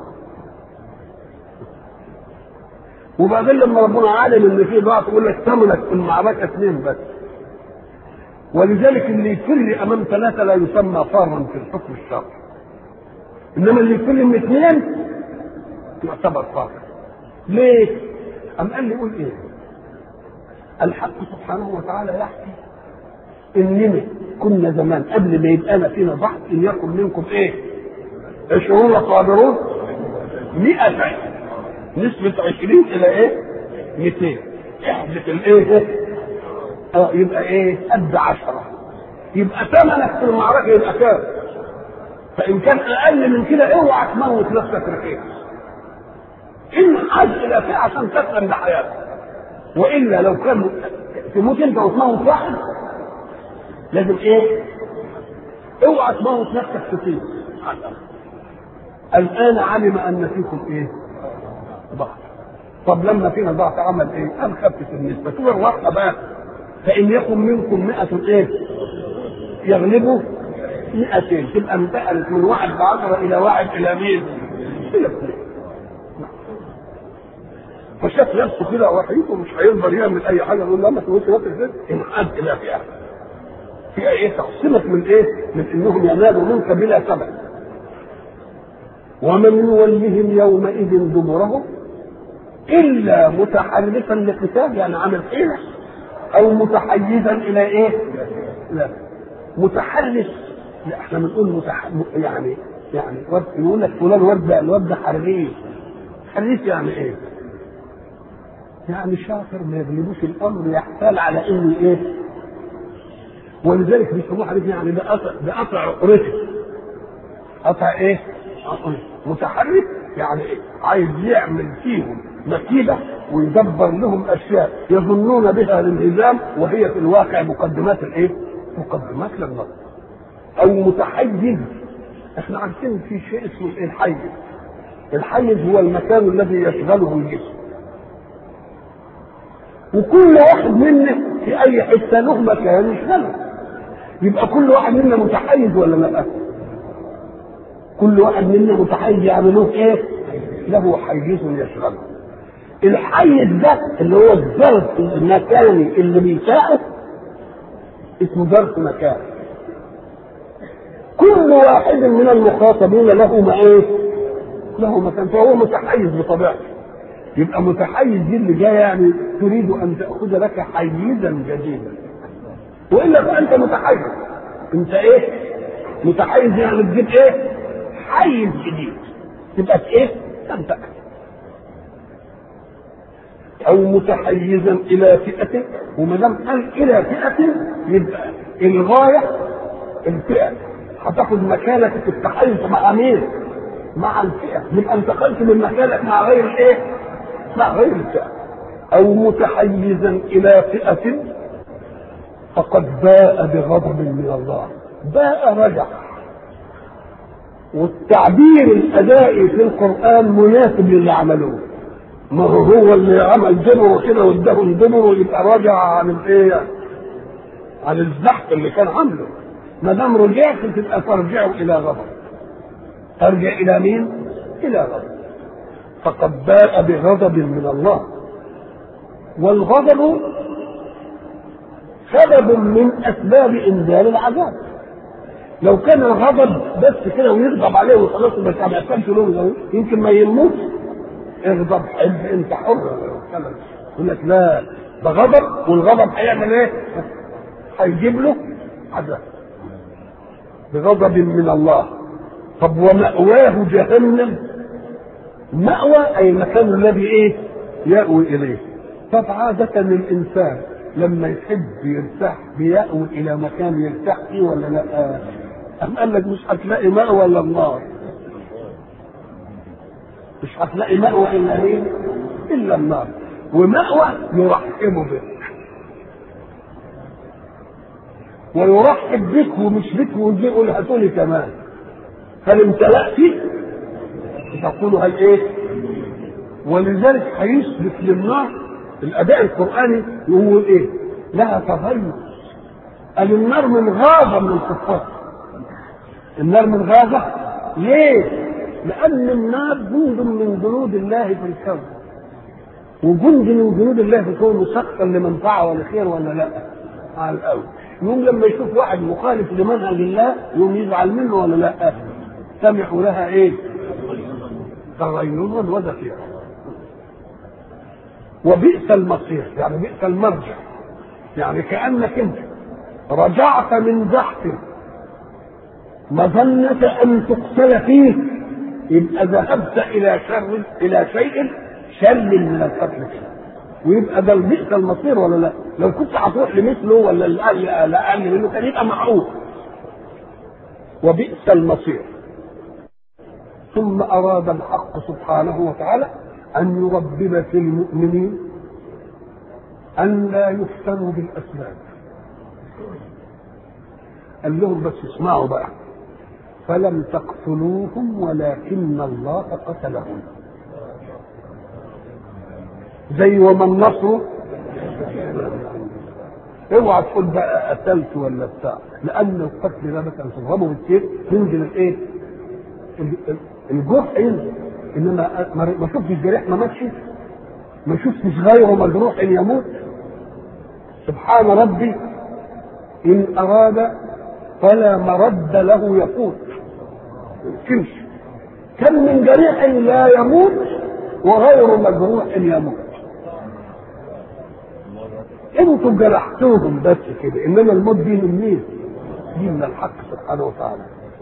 Speaker 1: وبعدين لما ربنا عالم ان في ضعف يقول لك ثمنك في المعركه اثنين بس ولذلك اللي يفر امام ثلاثه لا يسمى فارا في الحكم الشرعي انما اللي يفر من اثنين يعتبر فار ليه؟ أم قال لي قول إيه؟ الحق سبحانه وتعالى يحكي إننا كنا زمان قبل ما يبقى أنا فينا ضعف إن يكن منكم إيه؟ عشرون صابرون مئة نسبة عشرين إلى إيه؟ 200 احدث الإيه؟ اه يبقى إيه؟ قد عشرة يبقى ثمنك في المعركة يبقى كام؟ فإن كان أقل من كده اوعى تموت نفسك رخيص ان حاج الى فئه عشان تسلم بحياتك والا لو كان تموت انت وتموت واحد لازم ايه؟ اوعى تموت نفسك كتير الان علم ان فيكم ايه؟ ضعف طب لما فينا ضعف عمل ايه؟ قام خفف النسبه شوف الرقه بقى فان يكن منكم 100 ايه؟ يغلبوا 200 تبقى انتقلت من واحد بعشرة الى واحد الى مين؟ الى اثنين فشاف نفسه كده وحيد ومش هيقدر يعمل اي حاجه يقول لا ما تقولش نفسك ازاي انحاز الى فئه فئه ايه تحصنك من ايه؟ من انهم ينالوا منك بلا سبب ومن يولهم يومئذ دبره الا متحرفا لقتال يعني عامل حيله او متحيزا الى ايه؟ لا متحرف لا احنا بنقول متح... يعني يعني يقول لك فلان واد الواد ده حريف حريف يعني ايه؟ يعني شاطر ما يغلبوش الامر يحتال على انه ايه ولذلك بيسموه حديث يعني ده قطع ده قطع عقرته قطع ايه؟ متحرك يعني ايه؟ عايز يعمل فيهم مكيده ويدبر لهم اشياء يظنون بها الانهزام وهي في الواقع مقدمات الايه؟ مقدمات للنصر او متحيز احنا عارفين في شيء اسمه الحيز الحيز هو المكان الذي يشغله الجسم وكل واحد منا في اي حته له مكان يشغله يبقى كل واحد منا متحيز ولا لا كل واحد منا متحيز يعني له ايه له حيز يشغله الحيز ده اللي هو الظرف المكاني اللي بيساعد اسمه ظرف مكان كل واحد من المخاطبين له ما ايه له مكان فهو متحيز بطبيعته يبقى متحيز دي اللي جايه يعني تريد ان تاخذ لك حيزا جديدا والا فانت متحيز انت ايه متحيز يعني تجيب ايه حيز جديد تبقى ايه تنتقل او متحيزا الى فئه وما دام قال الى فئه يبقى الغايه الفئه هتاخد مكانك في التحيز مع مين؟ مع الفئه يبقى انتقلت من مكانك مع غير الايه؟ مع غير الفئه او متحيزا الى فئه فقد باء بغضب من الله باء رجع والتعبير الادائي في القران مناسب للي عملوه ما هو هو اللي عمل دبر كده واداهم دبر ويبقى راجع عن الايه؟ عن الزحف اللي كان عامله ما دام رجعت تبقى ترجعوا الى غضب ترجع الى مين؟ الى غضب فقد باء بغضب من الله والغضب سبب من اسباب انزال العذاب لو كان الغضب بس كده ويغضب عليه وخلاص بس ما يحصلش له يمكن ما يموت اغضب حب انت حر يقول لك لا ده غضب والغضب هيعمل ايه؟ هيجيب له عذاب بغضب من الله طب ومأواه جهنم مأوى أي المكان الذي إيه؟ يأوي إليه طب عادة الإنسان لما يحب يرتاح بيأوي إلى مكان يرتاح فيه ولا لا؟ أم قال لك مش هتلاقي مأوى إلا النار مش هتلاقي مأوى إلا إيه؟ إلا النار ومأوى يرحب بك ويرحب بك ومش بك ويجي يقول هاتولي كمان هل امتلأت تقول هل ايه ولذلك هيثبت للنار الاداء القراني يقول ايه لها تغير قال النار من غاضه من الكفار النار من غاضه ليه لان النار جند من جنود الله في الكون وجند من جنود الله في الكون مسخر لمنفعه ولخير ولا لا على الاول يوم لما يشوف واحد مخالف لمنهج الله يوم يزعل منه ولا لا سمعوا لها ايه تغيرا وزفيرا وبئس المصير يعني بئس المرجع يعني كانك انت رجعت من زحف مظنة أن تقتل فيه يبقى ذهبت إلى شر إلى شيء شر من القتل فيه ويبقى ده بئس المصير ولا لا؟ لو كنت هتروح لمثله ولا الأقل الأقل منه كان يبقى معروف وبئس المصير ثم أراد الحق سبحانه وتعالى أن يربب في المؤمنين أن لا يفتنوا بالأسباب قال لهم بس اسمعوا بقى فلم تقتلوهم ولكن الله قتلهم زي وما النصر اوعى تقول بقى قتلت ولا بتاع لان القتل ده مثلا تضربه بالسيف ينزل الايه؟ الجرح ينزل انما ما شفتش جريح ما ماتش ما شفتش غيره مجروح ان يموت سبحان ربي ان اراد فلا مرد له يقول يمكنش كم من جريح لا يموت وغير مجروح يموت انتوا جرحتوهم بس كده انما الموت دي من مين؟ دي من الحق سبحانه وتعالى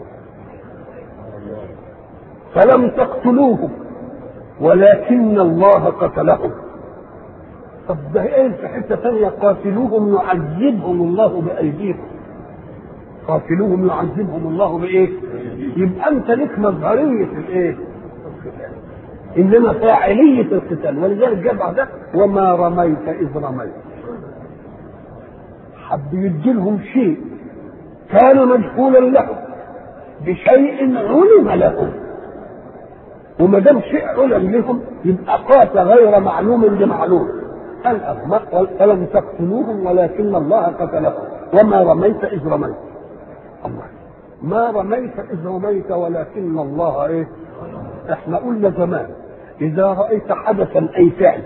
Speaker 1: فلم تقتلوهم ولكن الله قتلهم طب ده ايه في حته ثانيه قاتلوهم يعذبهم الله بايديكم قاتلوهم يعذبهم الله بايه؟ يبقى انت لك مظهريه الايه؟ انما فاعليه القتال ولذلك جاء بعدها وما رميت اذ رميت حب يديلهم شيء كان مجهولا لهم بشيء علم لهم وما دام شيء علم لهم يبقى قاتل غير معلوم بمعلوم قال فلم تقتلوهم ولكن الله قتلهم وما رميت اذ رميت الله ما رميت اذ رميت ولكن الله ايه احنا قلنا زمان اذا رايت حدثا اي فعل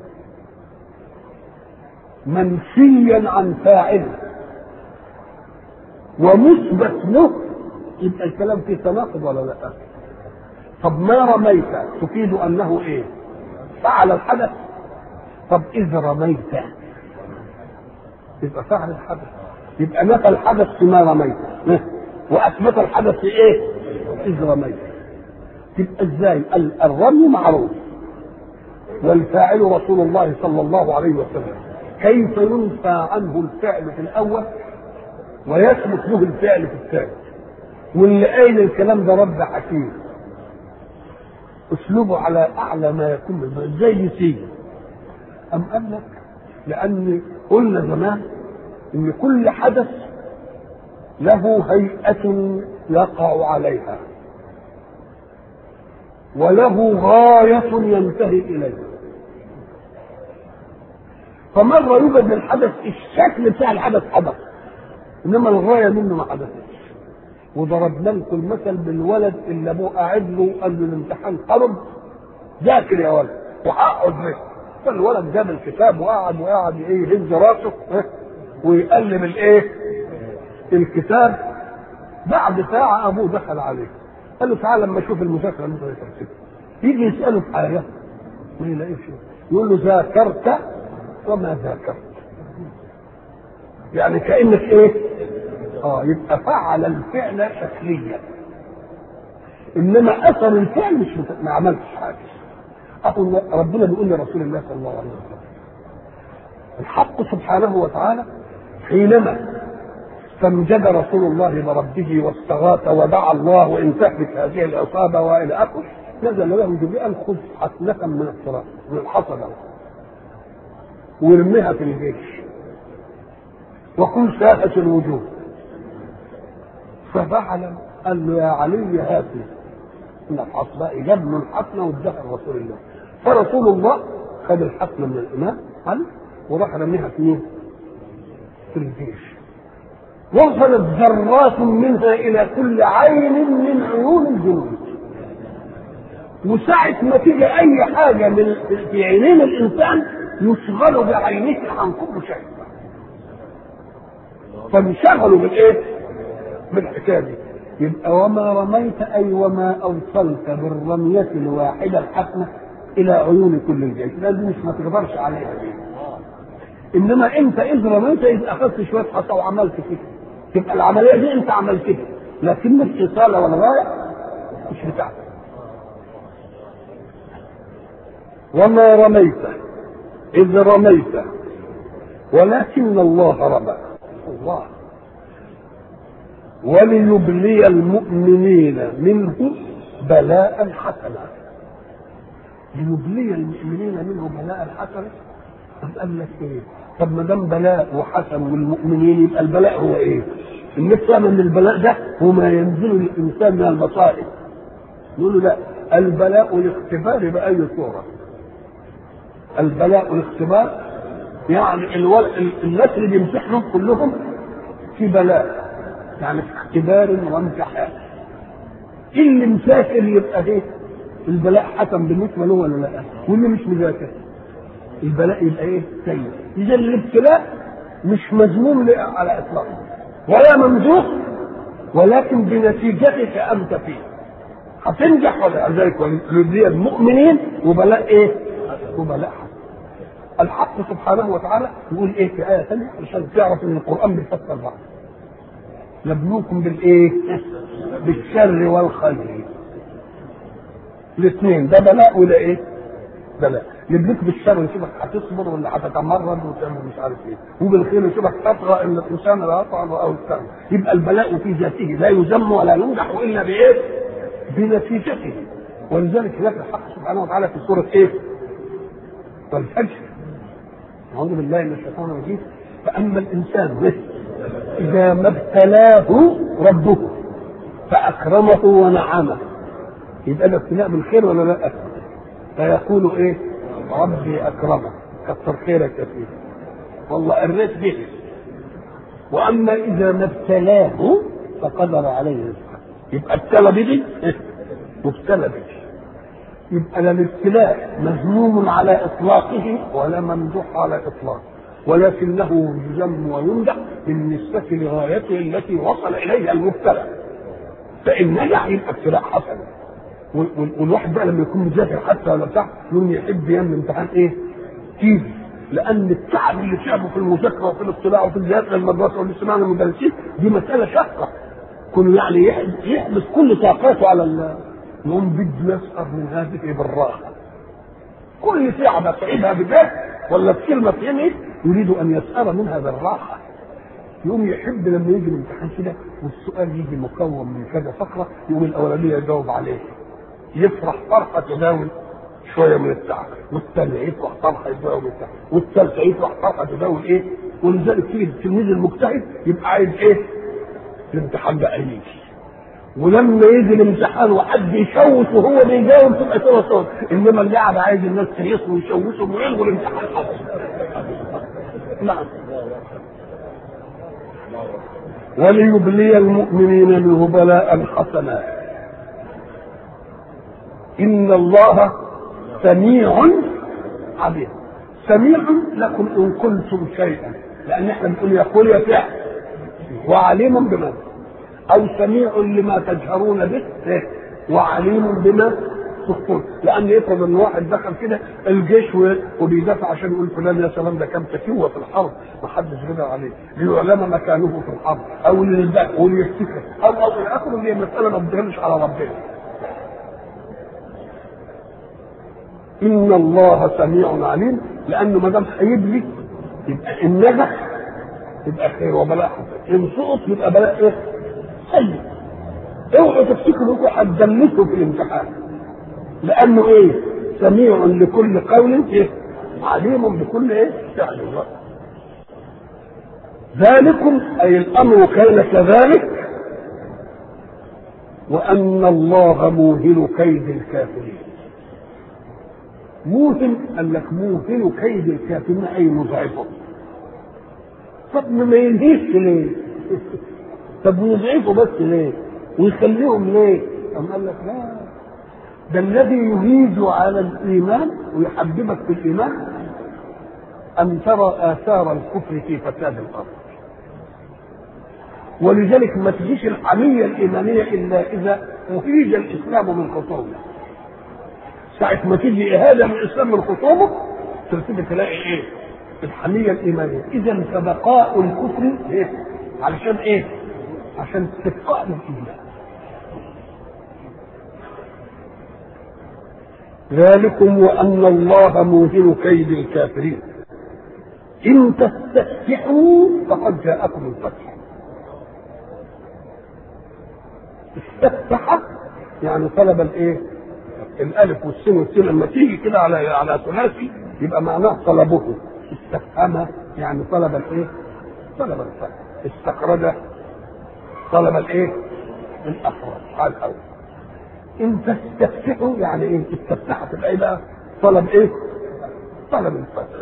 Speaker 1: منفيا عن فاعله ومثبت له يبقى الكلام فيه تناقض ولا لا؟ طب ما رميت تفيد انه ايه؟ فعل الحدث طب اذ رميت يبقى فعل الحدث يبقى نفى الحدث فيما رميت واثبت الحدث في ايه؟ اذ رميت تبقى ازاي؟ الرمي معروف والفاعل رسول الله صلى الله عليه وسلم كيف ينفى عنه الفعل في الاول ويثبت له الفعل في الثاني واللي قايل الكلام ده رب حكيم اسلوبه على اعلى ما يكون ازاي يسيب ام قال لك لان قلنا زمان ان كل حدث له هيئه يقع عليها وله غاية ينتهي إليها فمرة يوجد الحدث الشكل بتاع الحدث حدث إنما الغاية منه ما حدثتش وضربنا لكم المثل بالولد اللي ابوه قاعد له قال له الامتحان قرب ذاكر يا ولد وهقعد به فالولد جاب الكتاب وقعد وقعد ايه يهز راسه ويقلب الايه الكتاب بعد ساعة أبوه دخل عليه قال له تعالى لما أشوف المذاكرة اللي أنت ذاكرتها يجي يسأله في حاجة ما يلاقيش يقول له ذاكرت وما ذاكرت يعني كأنك إيه؟ اه يبقى فعل الفعل شكليا انما اثر الفعل مش مت... ما عملتش حاجه اقول ربنا بيقول لرسول الله صلى الله عليه وسلم الحق سبحانه وتعالى حينما استمجد رسول الله بربه واستغاث ودعا الله وان تهلك هذه الاصابه والى اخره نزل له جبريل خذ حسنه من الصراط من الحصبه وارميها في الجيش وكن ساءت الوجوه ففعل قال له يا علي هاتي من الحصباء جاب له الحسنه واداها لرسول الله فرسول الله خد الحسنه من الامام علي وراح رميها في مين؟ في الجيش وصلت ذرات منها الى كل عين من عيون الجنود وساعة ما تيجي أي حاجة من في عينين الإنسان يشغل بعينه عن كل شيء. فانشغلوا بالإيه؟ بالحكايه دي يبقى وما رميت اي وما اوصلت بالرميه الواحده الحسنه الى عيون كل الجيش لا دي مش ما تقدرش عليها دي انما انت اذ رميت اذ اخذت شويه حصى وعملت كده تبقى العمليه دي انت عملتها لكن الاصاله والغايه مش بتاعتك وما رميت اذ رميت ولكن الله رمى الله وليبلي المؤمنين منه بلاء حسنا ليبلي المؤمنين منه بلاء حسنا طب قال لك ايه طب ما دام بلاء وحسن والمؤمنين يبقى البلاء هو ايه الناس فاهم ان البلاء ده هو ما ينزل للانسان من المصائب يقول له لا البلاء الاختبار باي صوره البلاء الاختبار يعني الول... الناس اللي بيمتحنوا كلهم في بلاء يعني في اختبار وامتحان اللي مسافر يبقى ايه البلاء حسن بالنسبه له ولا لا واللي مش مذاكر البلاء يبقى ايه سيء اذا الابتلاء مش مذموم على اطلاقه ولا ممدوح ولكن بنتيجتك انت فيه هتنجح ولا ذلك وليبلي المؤمنين وبلاء ايه وبلاء حسن الحق سبحانه وتعالى يقول ايه في ايه ثانيه عشان تعرف ان القران بيفسر بعض نبلوكم بالايه؟ بالشر والخير. الاثنين ده بلاء وده ايه؟ بلاء. نبلوك بالشر نشوفك هتصبر ولا هتتمرد وتعمل مش عارف ايه. وبالخير نشوفك تطغى ان الانسان لا يطعن او يستعمل. يبقى البلاء في ذاته لا يذم ولا يمدح الا بايه؟ بنتيجته. ولذلك هناك الحق سبحانه وتعالى في سوره ايه؟ والفجر. أعوذ بالله من الشيطان الرجيم فأما الإنسان إذا ما ابتلاه ربه فأكرمه ونعمه يبقى ده ابتلاء بالخير ولا لا؟ فيقول إيه؟ ربي أكرمه كثر خيرك يا سيدي والله قريت به وأما إذا ما ابتلاه فقدر عليه رزقه يبقى ابتلى بدي مبتلى به يبقى لا الابتلاء مذموم على اطلاقه ولا ممدوح على اطلاقه ولكنه يذم ويمدح بالنسبة لغايته التي وصل إليها المبتلى فإن نجح يبقى ابتلاء حسن والواحد بقى لما يكون مذاكر حتى ولا بتاع يوم يحب يعمل امتحان ايه؟ تيجي لأن التعب اللي تعبه في المذاكرة وفي الاطلاع وفي الذهاب للمدرسة والاستماع للمدرسين دي مسألة شاقة كل يعني يحبس كل طاقاته على ال يقوم بده يسأر من هذه بالراحة كل تعبة تعبها بجد ولا بكلمة فهمت يريد أن يسأر منها بالراحة يقوم يحب لما يجي الامتحان كده والسؤال يجي مكون من كذا فقرة يقوم الأولانية يجاوب عليه يفرح فرحة تداول شوية من التعب والثانية يفرح فرحة يداول التعب والثالثة يفرح فرحة تداول إيه ولذلك تيجي التلميذ المجتهد يبقى عايز إيه الامتحان بقى يجي ولما يجي الامتحان وحد يشوش وهو بيجاوب تبقى صوره صوت انما اللعب عايز الناس تهيصوا ويشوشوا ويلغوا الامتحان نعم وليبلي المؤمنين منه بلاء حسنا ان الله سميع عليم سميع لكم ان قلتم شيئا لان احنا بنقول يقول يا فعل وعليم بما او سميع لما تجهرون به وعليم بما تخفون لان يفرض ان واحد دخل كده الجيش وبيدافع عشان يقول فلان يا سلام ده كان فتوه في الحرب ما حدش قدر عليه ليعلم مكانه في الحرب او للبأ وليفتكر او او الى اخره اللي هي مساله ما بتدخلش على ربنا ان الله سميع عليم لانه ما دام هيبلي يبقى ان نجح يبقى خير وبلاء حسن ان سقط يبقى بلاء ايه؟ سيء اوعوا تفتكروا انكم هتدلسوا في الامتحان لانه ايه؟ سميع لكل قول ايه؟ عليم بكل ايه؟ فعل الله ذلكم اي الامر كان كذلك وان الله موهن كيد الكافرين موهن قال لك موهن كيد الكافرين اي مضعفه طب ما ينهيش ليه؟ طب ويضعفوا بس ليه؟ ويخليهم ليه؟ أم قال لك لا ده الذي يهيج على الإيمان ويحببك في الإيمان أن ترى آثار الكفر في فساد الأرض ولذلك ما تجيش الحمية الإيمانية إلا إذا أهيج الإسلام من خصومه ساعة ما تيجي إهانة من الإسلام من خصومه تبتدي تلاقي إيه؟ الحمية الإيمانية إذا فبقاء الكفر إيه؟ علشان إيه؟ عشان استبقاء الإيمان ذلكم وأن الله موهن كيد الكافرين إن تستفتحوا فقد جاءكم الفتح استفتح يعني طلب الايه؟ الالف والسين والسين لما تيجي كده على على ثلاثي يبقى معناه طلبه استفهم يعني طلب الايه؟ طلب الفتح استخرج طلب الايه؟ الاخرج على الاول ان تستفتحوا يعني ايه؟ استفتحوا تبقى ايه بقى؟ طلب ايه؟ طلب الفتح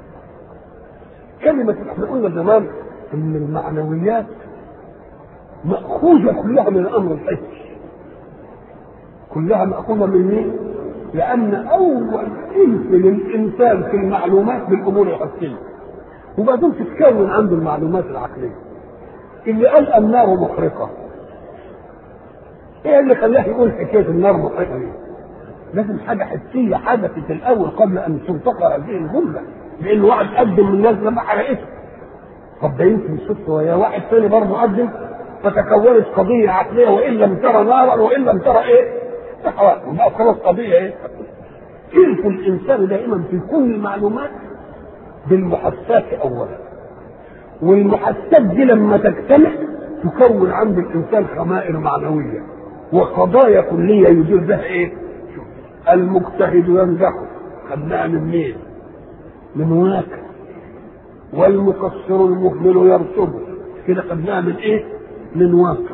Speaker 1: كلمة احنا قلنا زمان ان المعنويات مأخوذة كلها من الأمر الحسي كلها مأخوذة من مين؟ لأن أول إنس للإنسان في المعلومات بالأمور الحسية وبعدين تتكون عنده المعلومات العقلية اللي قال النار محرقة ايه اللي خلاه يقول حكاية النار محرقة دي؟ لازم حاجة حسية حدثت الأول قبل أن تنتقى هذه الجملة لأن واحد قدم للناس لما حرقته طب ده يمكن صدفة يا واحد ثاني برضه قدم فتكونت قضية عقلية وإن لم ترى نارا وإن لم ترى إيه؟ سحرا بقى خلاص قضية إيه؟ كلف الإنسان دائما في كل المعلومات بالمحسات أولا والمحسات دي لما تجتمع تكون عند الإنسان خمائر معنوية وقضايا كلية يدير بها إيه؟ المجتهد ينجح خدناها من مين؟ من هناك والمقصر المهمل يرسبه كده خدناها من ايه؟ من واقع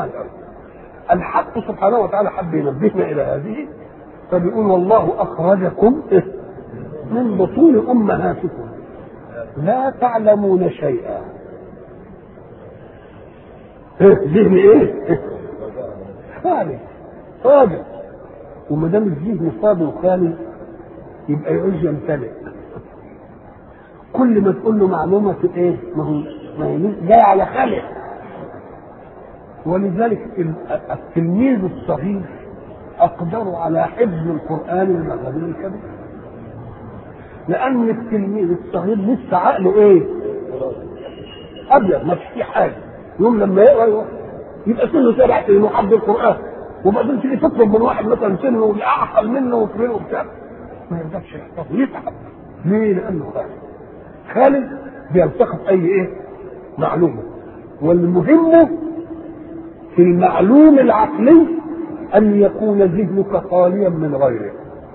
Speaker 1: الحق سبحانه وتعالى حب ينبهنا الى هذه فبيقول والله اخرجكم من بطون امهاتكم لا تعلمون شيئا ذهن ايه؟ خالي صادق وما دام الذهن فاضي وخالي يبقى يعوز يمتلئ كل ما تقول له معلومه ايه؟ ما هو ما هي جاي على خالق ولذلك التلميذ الصغير اقدر على حفظ القران من الغني الكبير لان التلميذ الصغير لسه عقله ايه؟ ابيض ما فيش حاجه يوم لما يقرا يبقى سنه سبع سنين وحفظ القران وبعدين تيجي تطلب من واحد مثلا سنه اعقل منه وفريه وبتاع ما يقدرش يحفظ يتعب ليه؟ لانه خالد خالد بيلتقط اي ايه؟ معلومه والمهم في المعلوم العقلي ان يكون ذهنك خاليا من غيره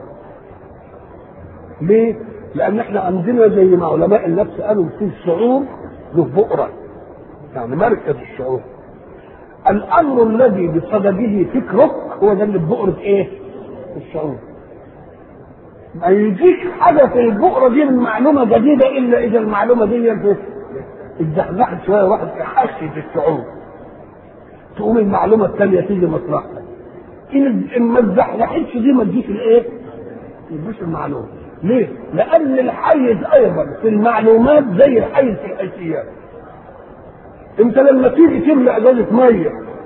Speaker 1: ليه؟ لان احنا عندنا زي ما علماء النفس قالوا في الشعور له بؤره يعني مركز الشعور الامر الذي بصدده فكرك هو ده اللي ببؤرة ايه؟ الشعور ما يجيش حاجه في البؤره دي من معلومه جديده الا اذا المعلومه دي اتزحزحت شويه واحد في حشه الشعور تقوم المعلومه الثانيه تيجي مصلحتك ان ما اتزحزحتش دي ما تجيش الايه؟ ما تجيش المعلومه ليه؟ لان الحيز ايضا في المعلومات زي الحيز في الحيثيات انت لما تيجي تملى ازازه ميه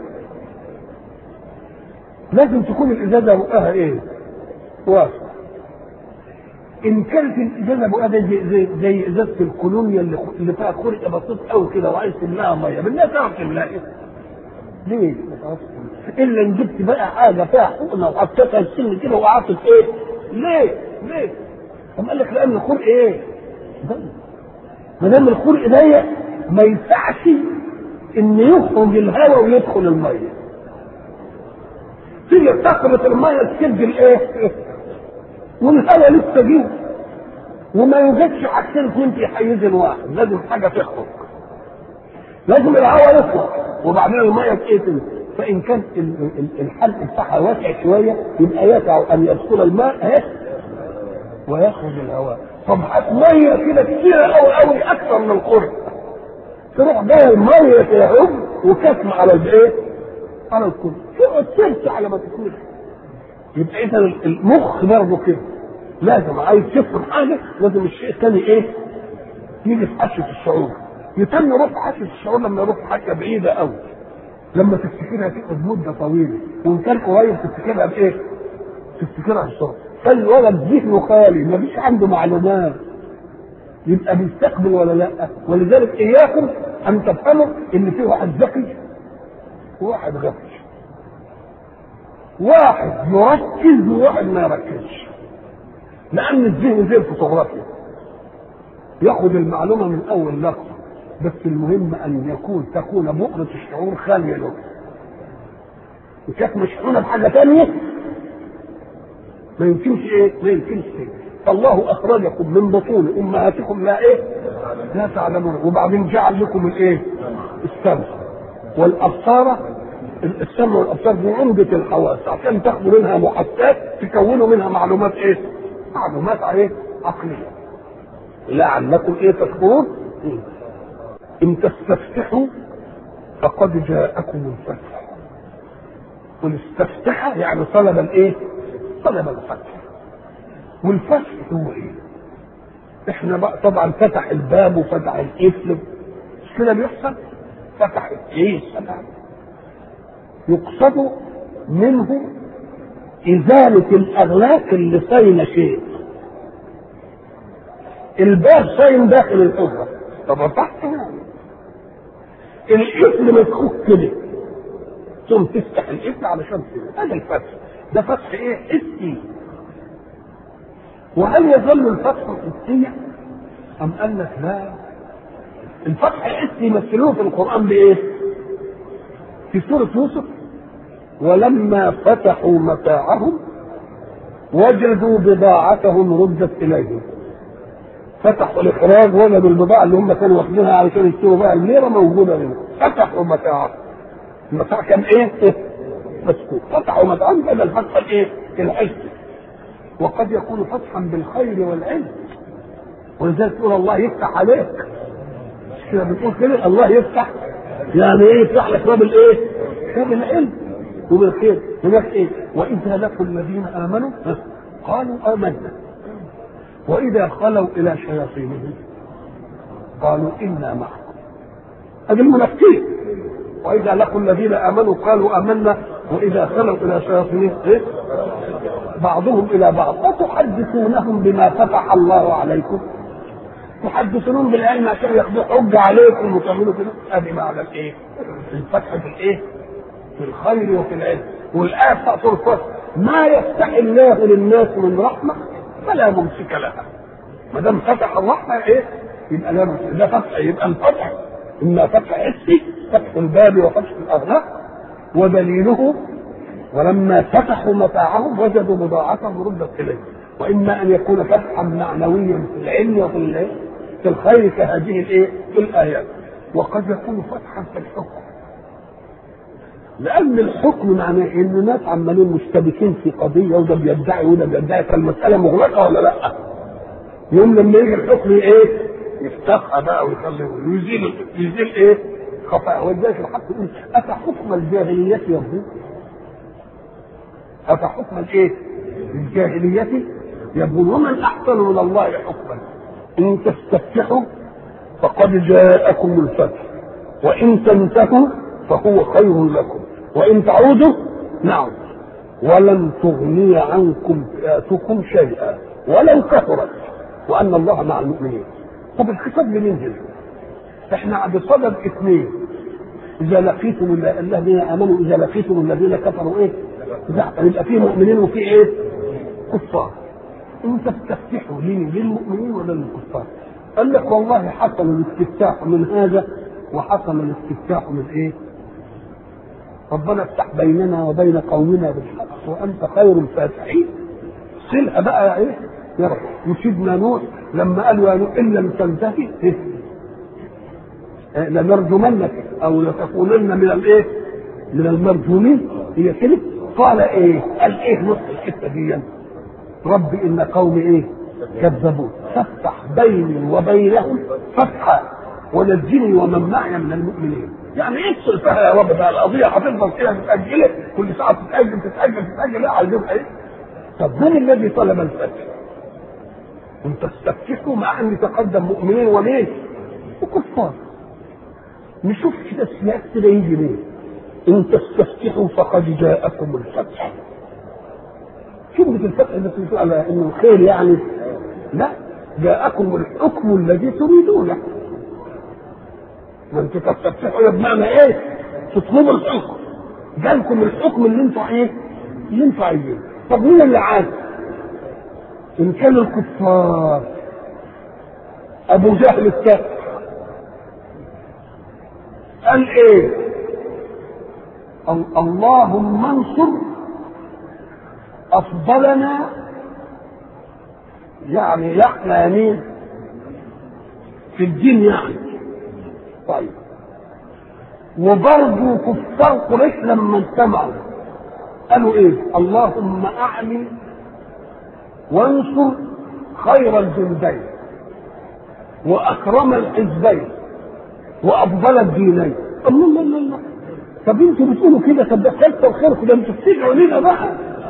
Speaker 1: لازم تكون الازازه بقها ايه؟ واسعه ان كانت الازازه بقى زي زي, زي ازازه الكولونيا اللي, اللي فيها خرق بسيط قوي كده وعايز تملاها ميه بالله تعرف تملاها ليه؟ ما تعرفش الا ان جبت بقى حاجه فيها حقنه وحطيتها السن كده وقعدت ايه؟ ليه؟ ليه؟ طب قال لك لان الخرق ايه؟ ما دام الخرق ضيق ما ينفعش ان يخرج الهواء ويدخل الميه تيجي تخبط الميه تسد الايه؟ والهواء لسه جه وما يوجدش حاجتين اثنين في حيز واحد لازم حاجه تخرج لازم الهواء يخرج وبعدين الميه تقتل فان كان الحلق بتاعها واسع شويه يبقى يسع ان يدخل الماء اهي ويخرج الهواء طب هات ميه كده كتيره قوي قوي اكثر من القرب تروح جايه الميه تهب وكتم على الايه؟ على الكل تقعد ترسى على ما تكون يبقى اذا المخ برضه كده لازم عايز تفهم حاجه لازم الشيء الثاني ايه؟ يجي في حشه الشعور يتم يروح في حشه الشعور لما يروح في حته بعيده قوي لما تفتكرها تقعد مده طويله وان كان قريب تفتكرها بايه؟ تفتكرها بسرعه فالولد ذهنه خالي ما فيش عنده معلومات يبقى بيستقبل ولا لا ولذلك اياكم ان تفهموا ان في واحد ذكي وواحد غفل واحد يركز وواحد ما يركزش لان الذهن زي الفوتوغرافيا ياخذ المعلومه من اول لقطه بس المهم ان يكون تكون بؤرة الشعور خالية له وكانت مشحونة بحاجة ثانية ما يمكنش ايه؟ ما يمكنش ايه؟ الله اخرجكم من بطون امهاتكم لا ايه؟ لا تعلمون وبعدين جعل لكم الايه؟ السمع والابصار السمع والابصار دي عمدة الحواس عشان تاخدوا منها محسات تكونوا منها معلومات ايه؟ معلومات ايه؟ عقلية لعلكم ايه تشكرون؟ ان تستفتحوا فقد جاءكم الفتح والاستفتح يعني طلب الايه؟ طلب الفتح والفتح هو ايه؟ احنا بقى طبعا فتح الباب وفتح القفل مش كده بيحصل؟ فتح ايه السلام يقصد منه إزالة الأغلاق اللي صين شيء الباب صين داخل الحجرة طب فتحت القفل مفكوك كده ثم تفتح القفل علشان كده هذا الفتح ده فتح ايه حسي وهل يظل الفتح حسيا ام قال لك لا الفتح الحسي يمثلوه في القران بايه في سوره يوسف ولما فتحوا متاعهم وجدوا بضاعتهم ردت اليهم فتحوا الاخراج وجدوا البضاعه اللي هم كانوا واخدينها علشان يشتروا بقى الليره موجوده منهم فتحوا متاعهم المتاع كان ايه؟ إيه؟ مسكوت فتحوا متاعهم بدل الفتح الايه؟ الحسي وقد يكون فتحا بالخير والعلم ولذلك تقول الله يفتح عليك مش كده بتقول كده الله يفتح يعني ايه يفتح لك باب الايه؟ باب العلم وبالخير هناك ايه؟ واذا لقوا الذين امنوا قالوا امنا واذا خلوا الى شياطينهم قالوا انا معكم هذه المنافقين واذا لقوا الذين امنوا قالوا امنا واذا خلوا الى شياطينهم إيه؟ بعضهم الى بعض اتحدثونهم بما فتح الله عليكم تحدثونهم بالعلم عشان ياخذوا حجه عليكم وتعملوا كده ادي معنى الايه؟ الفتح في الايه؟ في الخير وفي العلم والايه بتاعت الفتح ما يفتح الله للناس من رحمه فلا ممسك لها ما دام فتح الرحمه ايه؟ يبقى لا ممسك ده فتح يبقى الفتح اما فتح حسي فتح الباب وفتح الاغلاق ودليله ولما فتحوا متاعهم وجدوا بضاعتهم ردت اليهم واما ان يكون فتحا معنويا في العلم وفي الايه؟ في الخير كهذه الايه؟ في الايات وقد يكون فتحا في الحكم لان الحكم معناه ان ناس عمالين مشتبكين في قضيه وده بيدعي وده بيدعي فالمساله مغلقه ولا لا؟ يوم لما يجي الحكم ايه؟ يفتحها بقى ويخلي ويزيل يزيل ايه؟ خطأ ولذلك الحق يقول أفحكم الجاهلية يبغون؟ أفحكم الايه؟ الجاهلية يبغون ومن أحسن من الله حكما إن تستفتحوا فقد جاءكم الفتح وإن تنتهوا فهو خير لكم وإن تعودوا نعم ولن تغني عنكم فئاتكم شيئا ولو كثرت وأن الله مع المؤمنين طب الخطاب لمين هنا؟ احنا بصدد اثنين اذا لقيتم الذين امنوا اذا لقيتم الذين كفروا ايه؟ يبقى في مؤمنين وفي ايه؟ كفار ان تستفتحوا ليه؟ للمؤمنين ولا للكفار؟ قال لك والله حصل الاستفتاح من هذا وحصل الاستفتاح من ايه؟ ربنا افتح بيننا وبين قومنا بالحق وانت خير الفاتحين صلها بقى ايه؟ يا رب وسيدنا نوح لما قال يا نوح ان لم تنتهي إيه؟ لنرجمنك او لتكونن من الايه؟ من المرجومين هي كده قال ايه؟ قال ايه نص الحته دي؟ رب ان قومي ايه؟ كذبون فافتح بيني وبينهم فتحا ونجني ومن معي من المؤمنين يعني افصل فيها يا رب بقى القضيه هتفضل كده متاجله كل ساعه تتاجل تتاجل تتاجل لا عايزين ايه؟ طب من الذي طلب الفتح؟ ان تستفتحوا مع ان تقدم مؤمنين ومين؟ وكفار نشوف كده السياق كده يجي ليه ان تستفتحوا فقد جاءكم الفتح كلمة الفتح اللي تقول على انه الخير يعني لا جاءكم الحكم الذي تريدونه ما انتوا تستفتحوا بمعنى ايه؟ تطلبوا الحكم جالكم الحكم اللي انتوا ايه؟ اللي انتوا عايزينه طب مين اللي عايز؟ ان كانوا الكفار ابو جهل الكافر قال ايه اللهم انصر افضلنا يعني احنا يمين في الدين يعني طيب وبرضه كفار قريش لما اجتمعوا قالوا ايه اللهم اعلي وانصر خير الجندين واكرم الحزبين وافضل الدينين الله الله الله الله طب انتوا بتقولوا كده طب ده كتر خيركم ده انتوا بتدعوا لنا بقى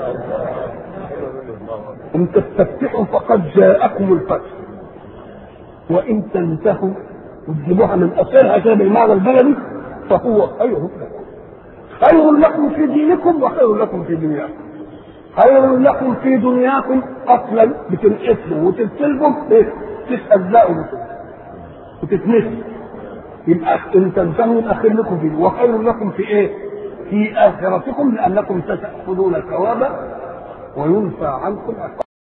Speaker 1: ان تستفتحوا فقد جاءكم الفتح وان تنتهوا وتجيبوها من اصلها كده بالمعنى البلدي فهو خير لكم خير لكم في دينكم وخير لكم في دنياكم خير لكم في دنياكم اصلا بتنقسموا وتتسلبوا تتهزقوا وتتنسوا يبقى ان تنتهوا يبقى خير لكم فيه وخير لكم في ايه؟ في اخرتكم لانكم ستاخذون الثواب وينفى عنكم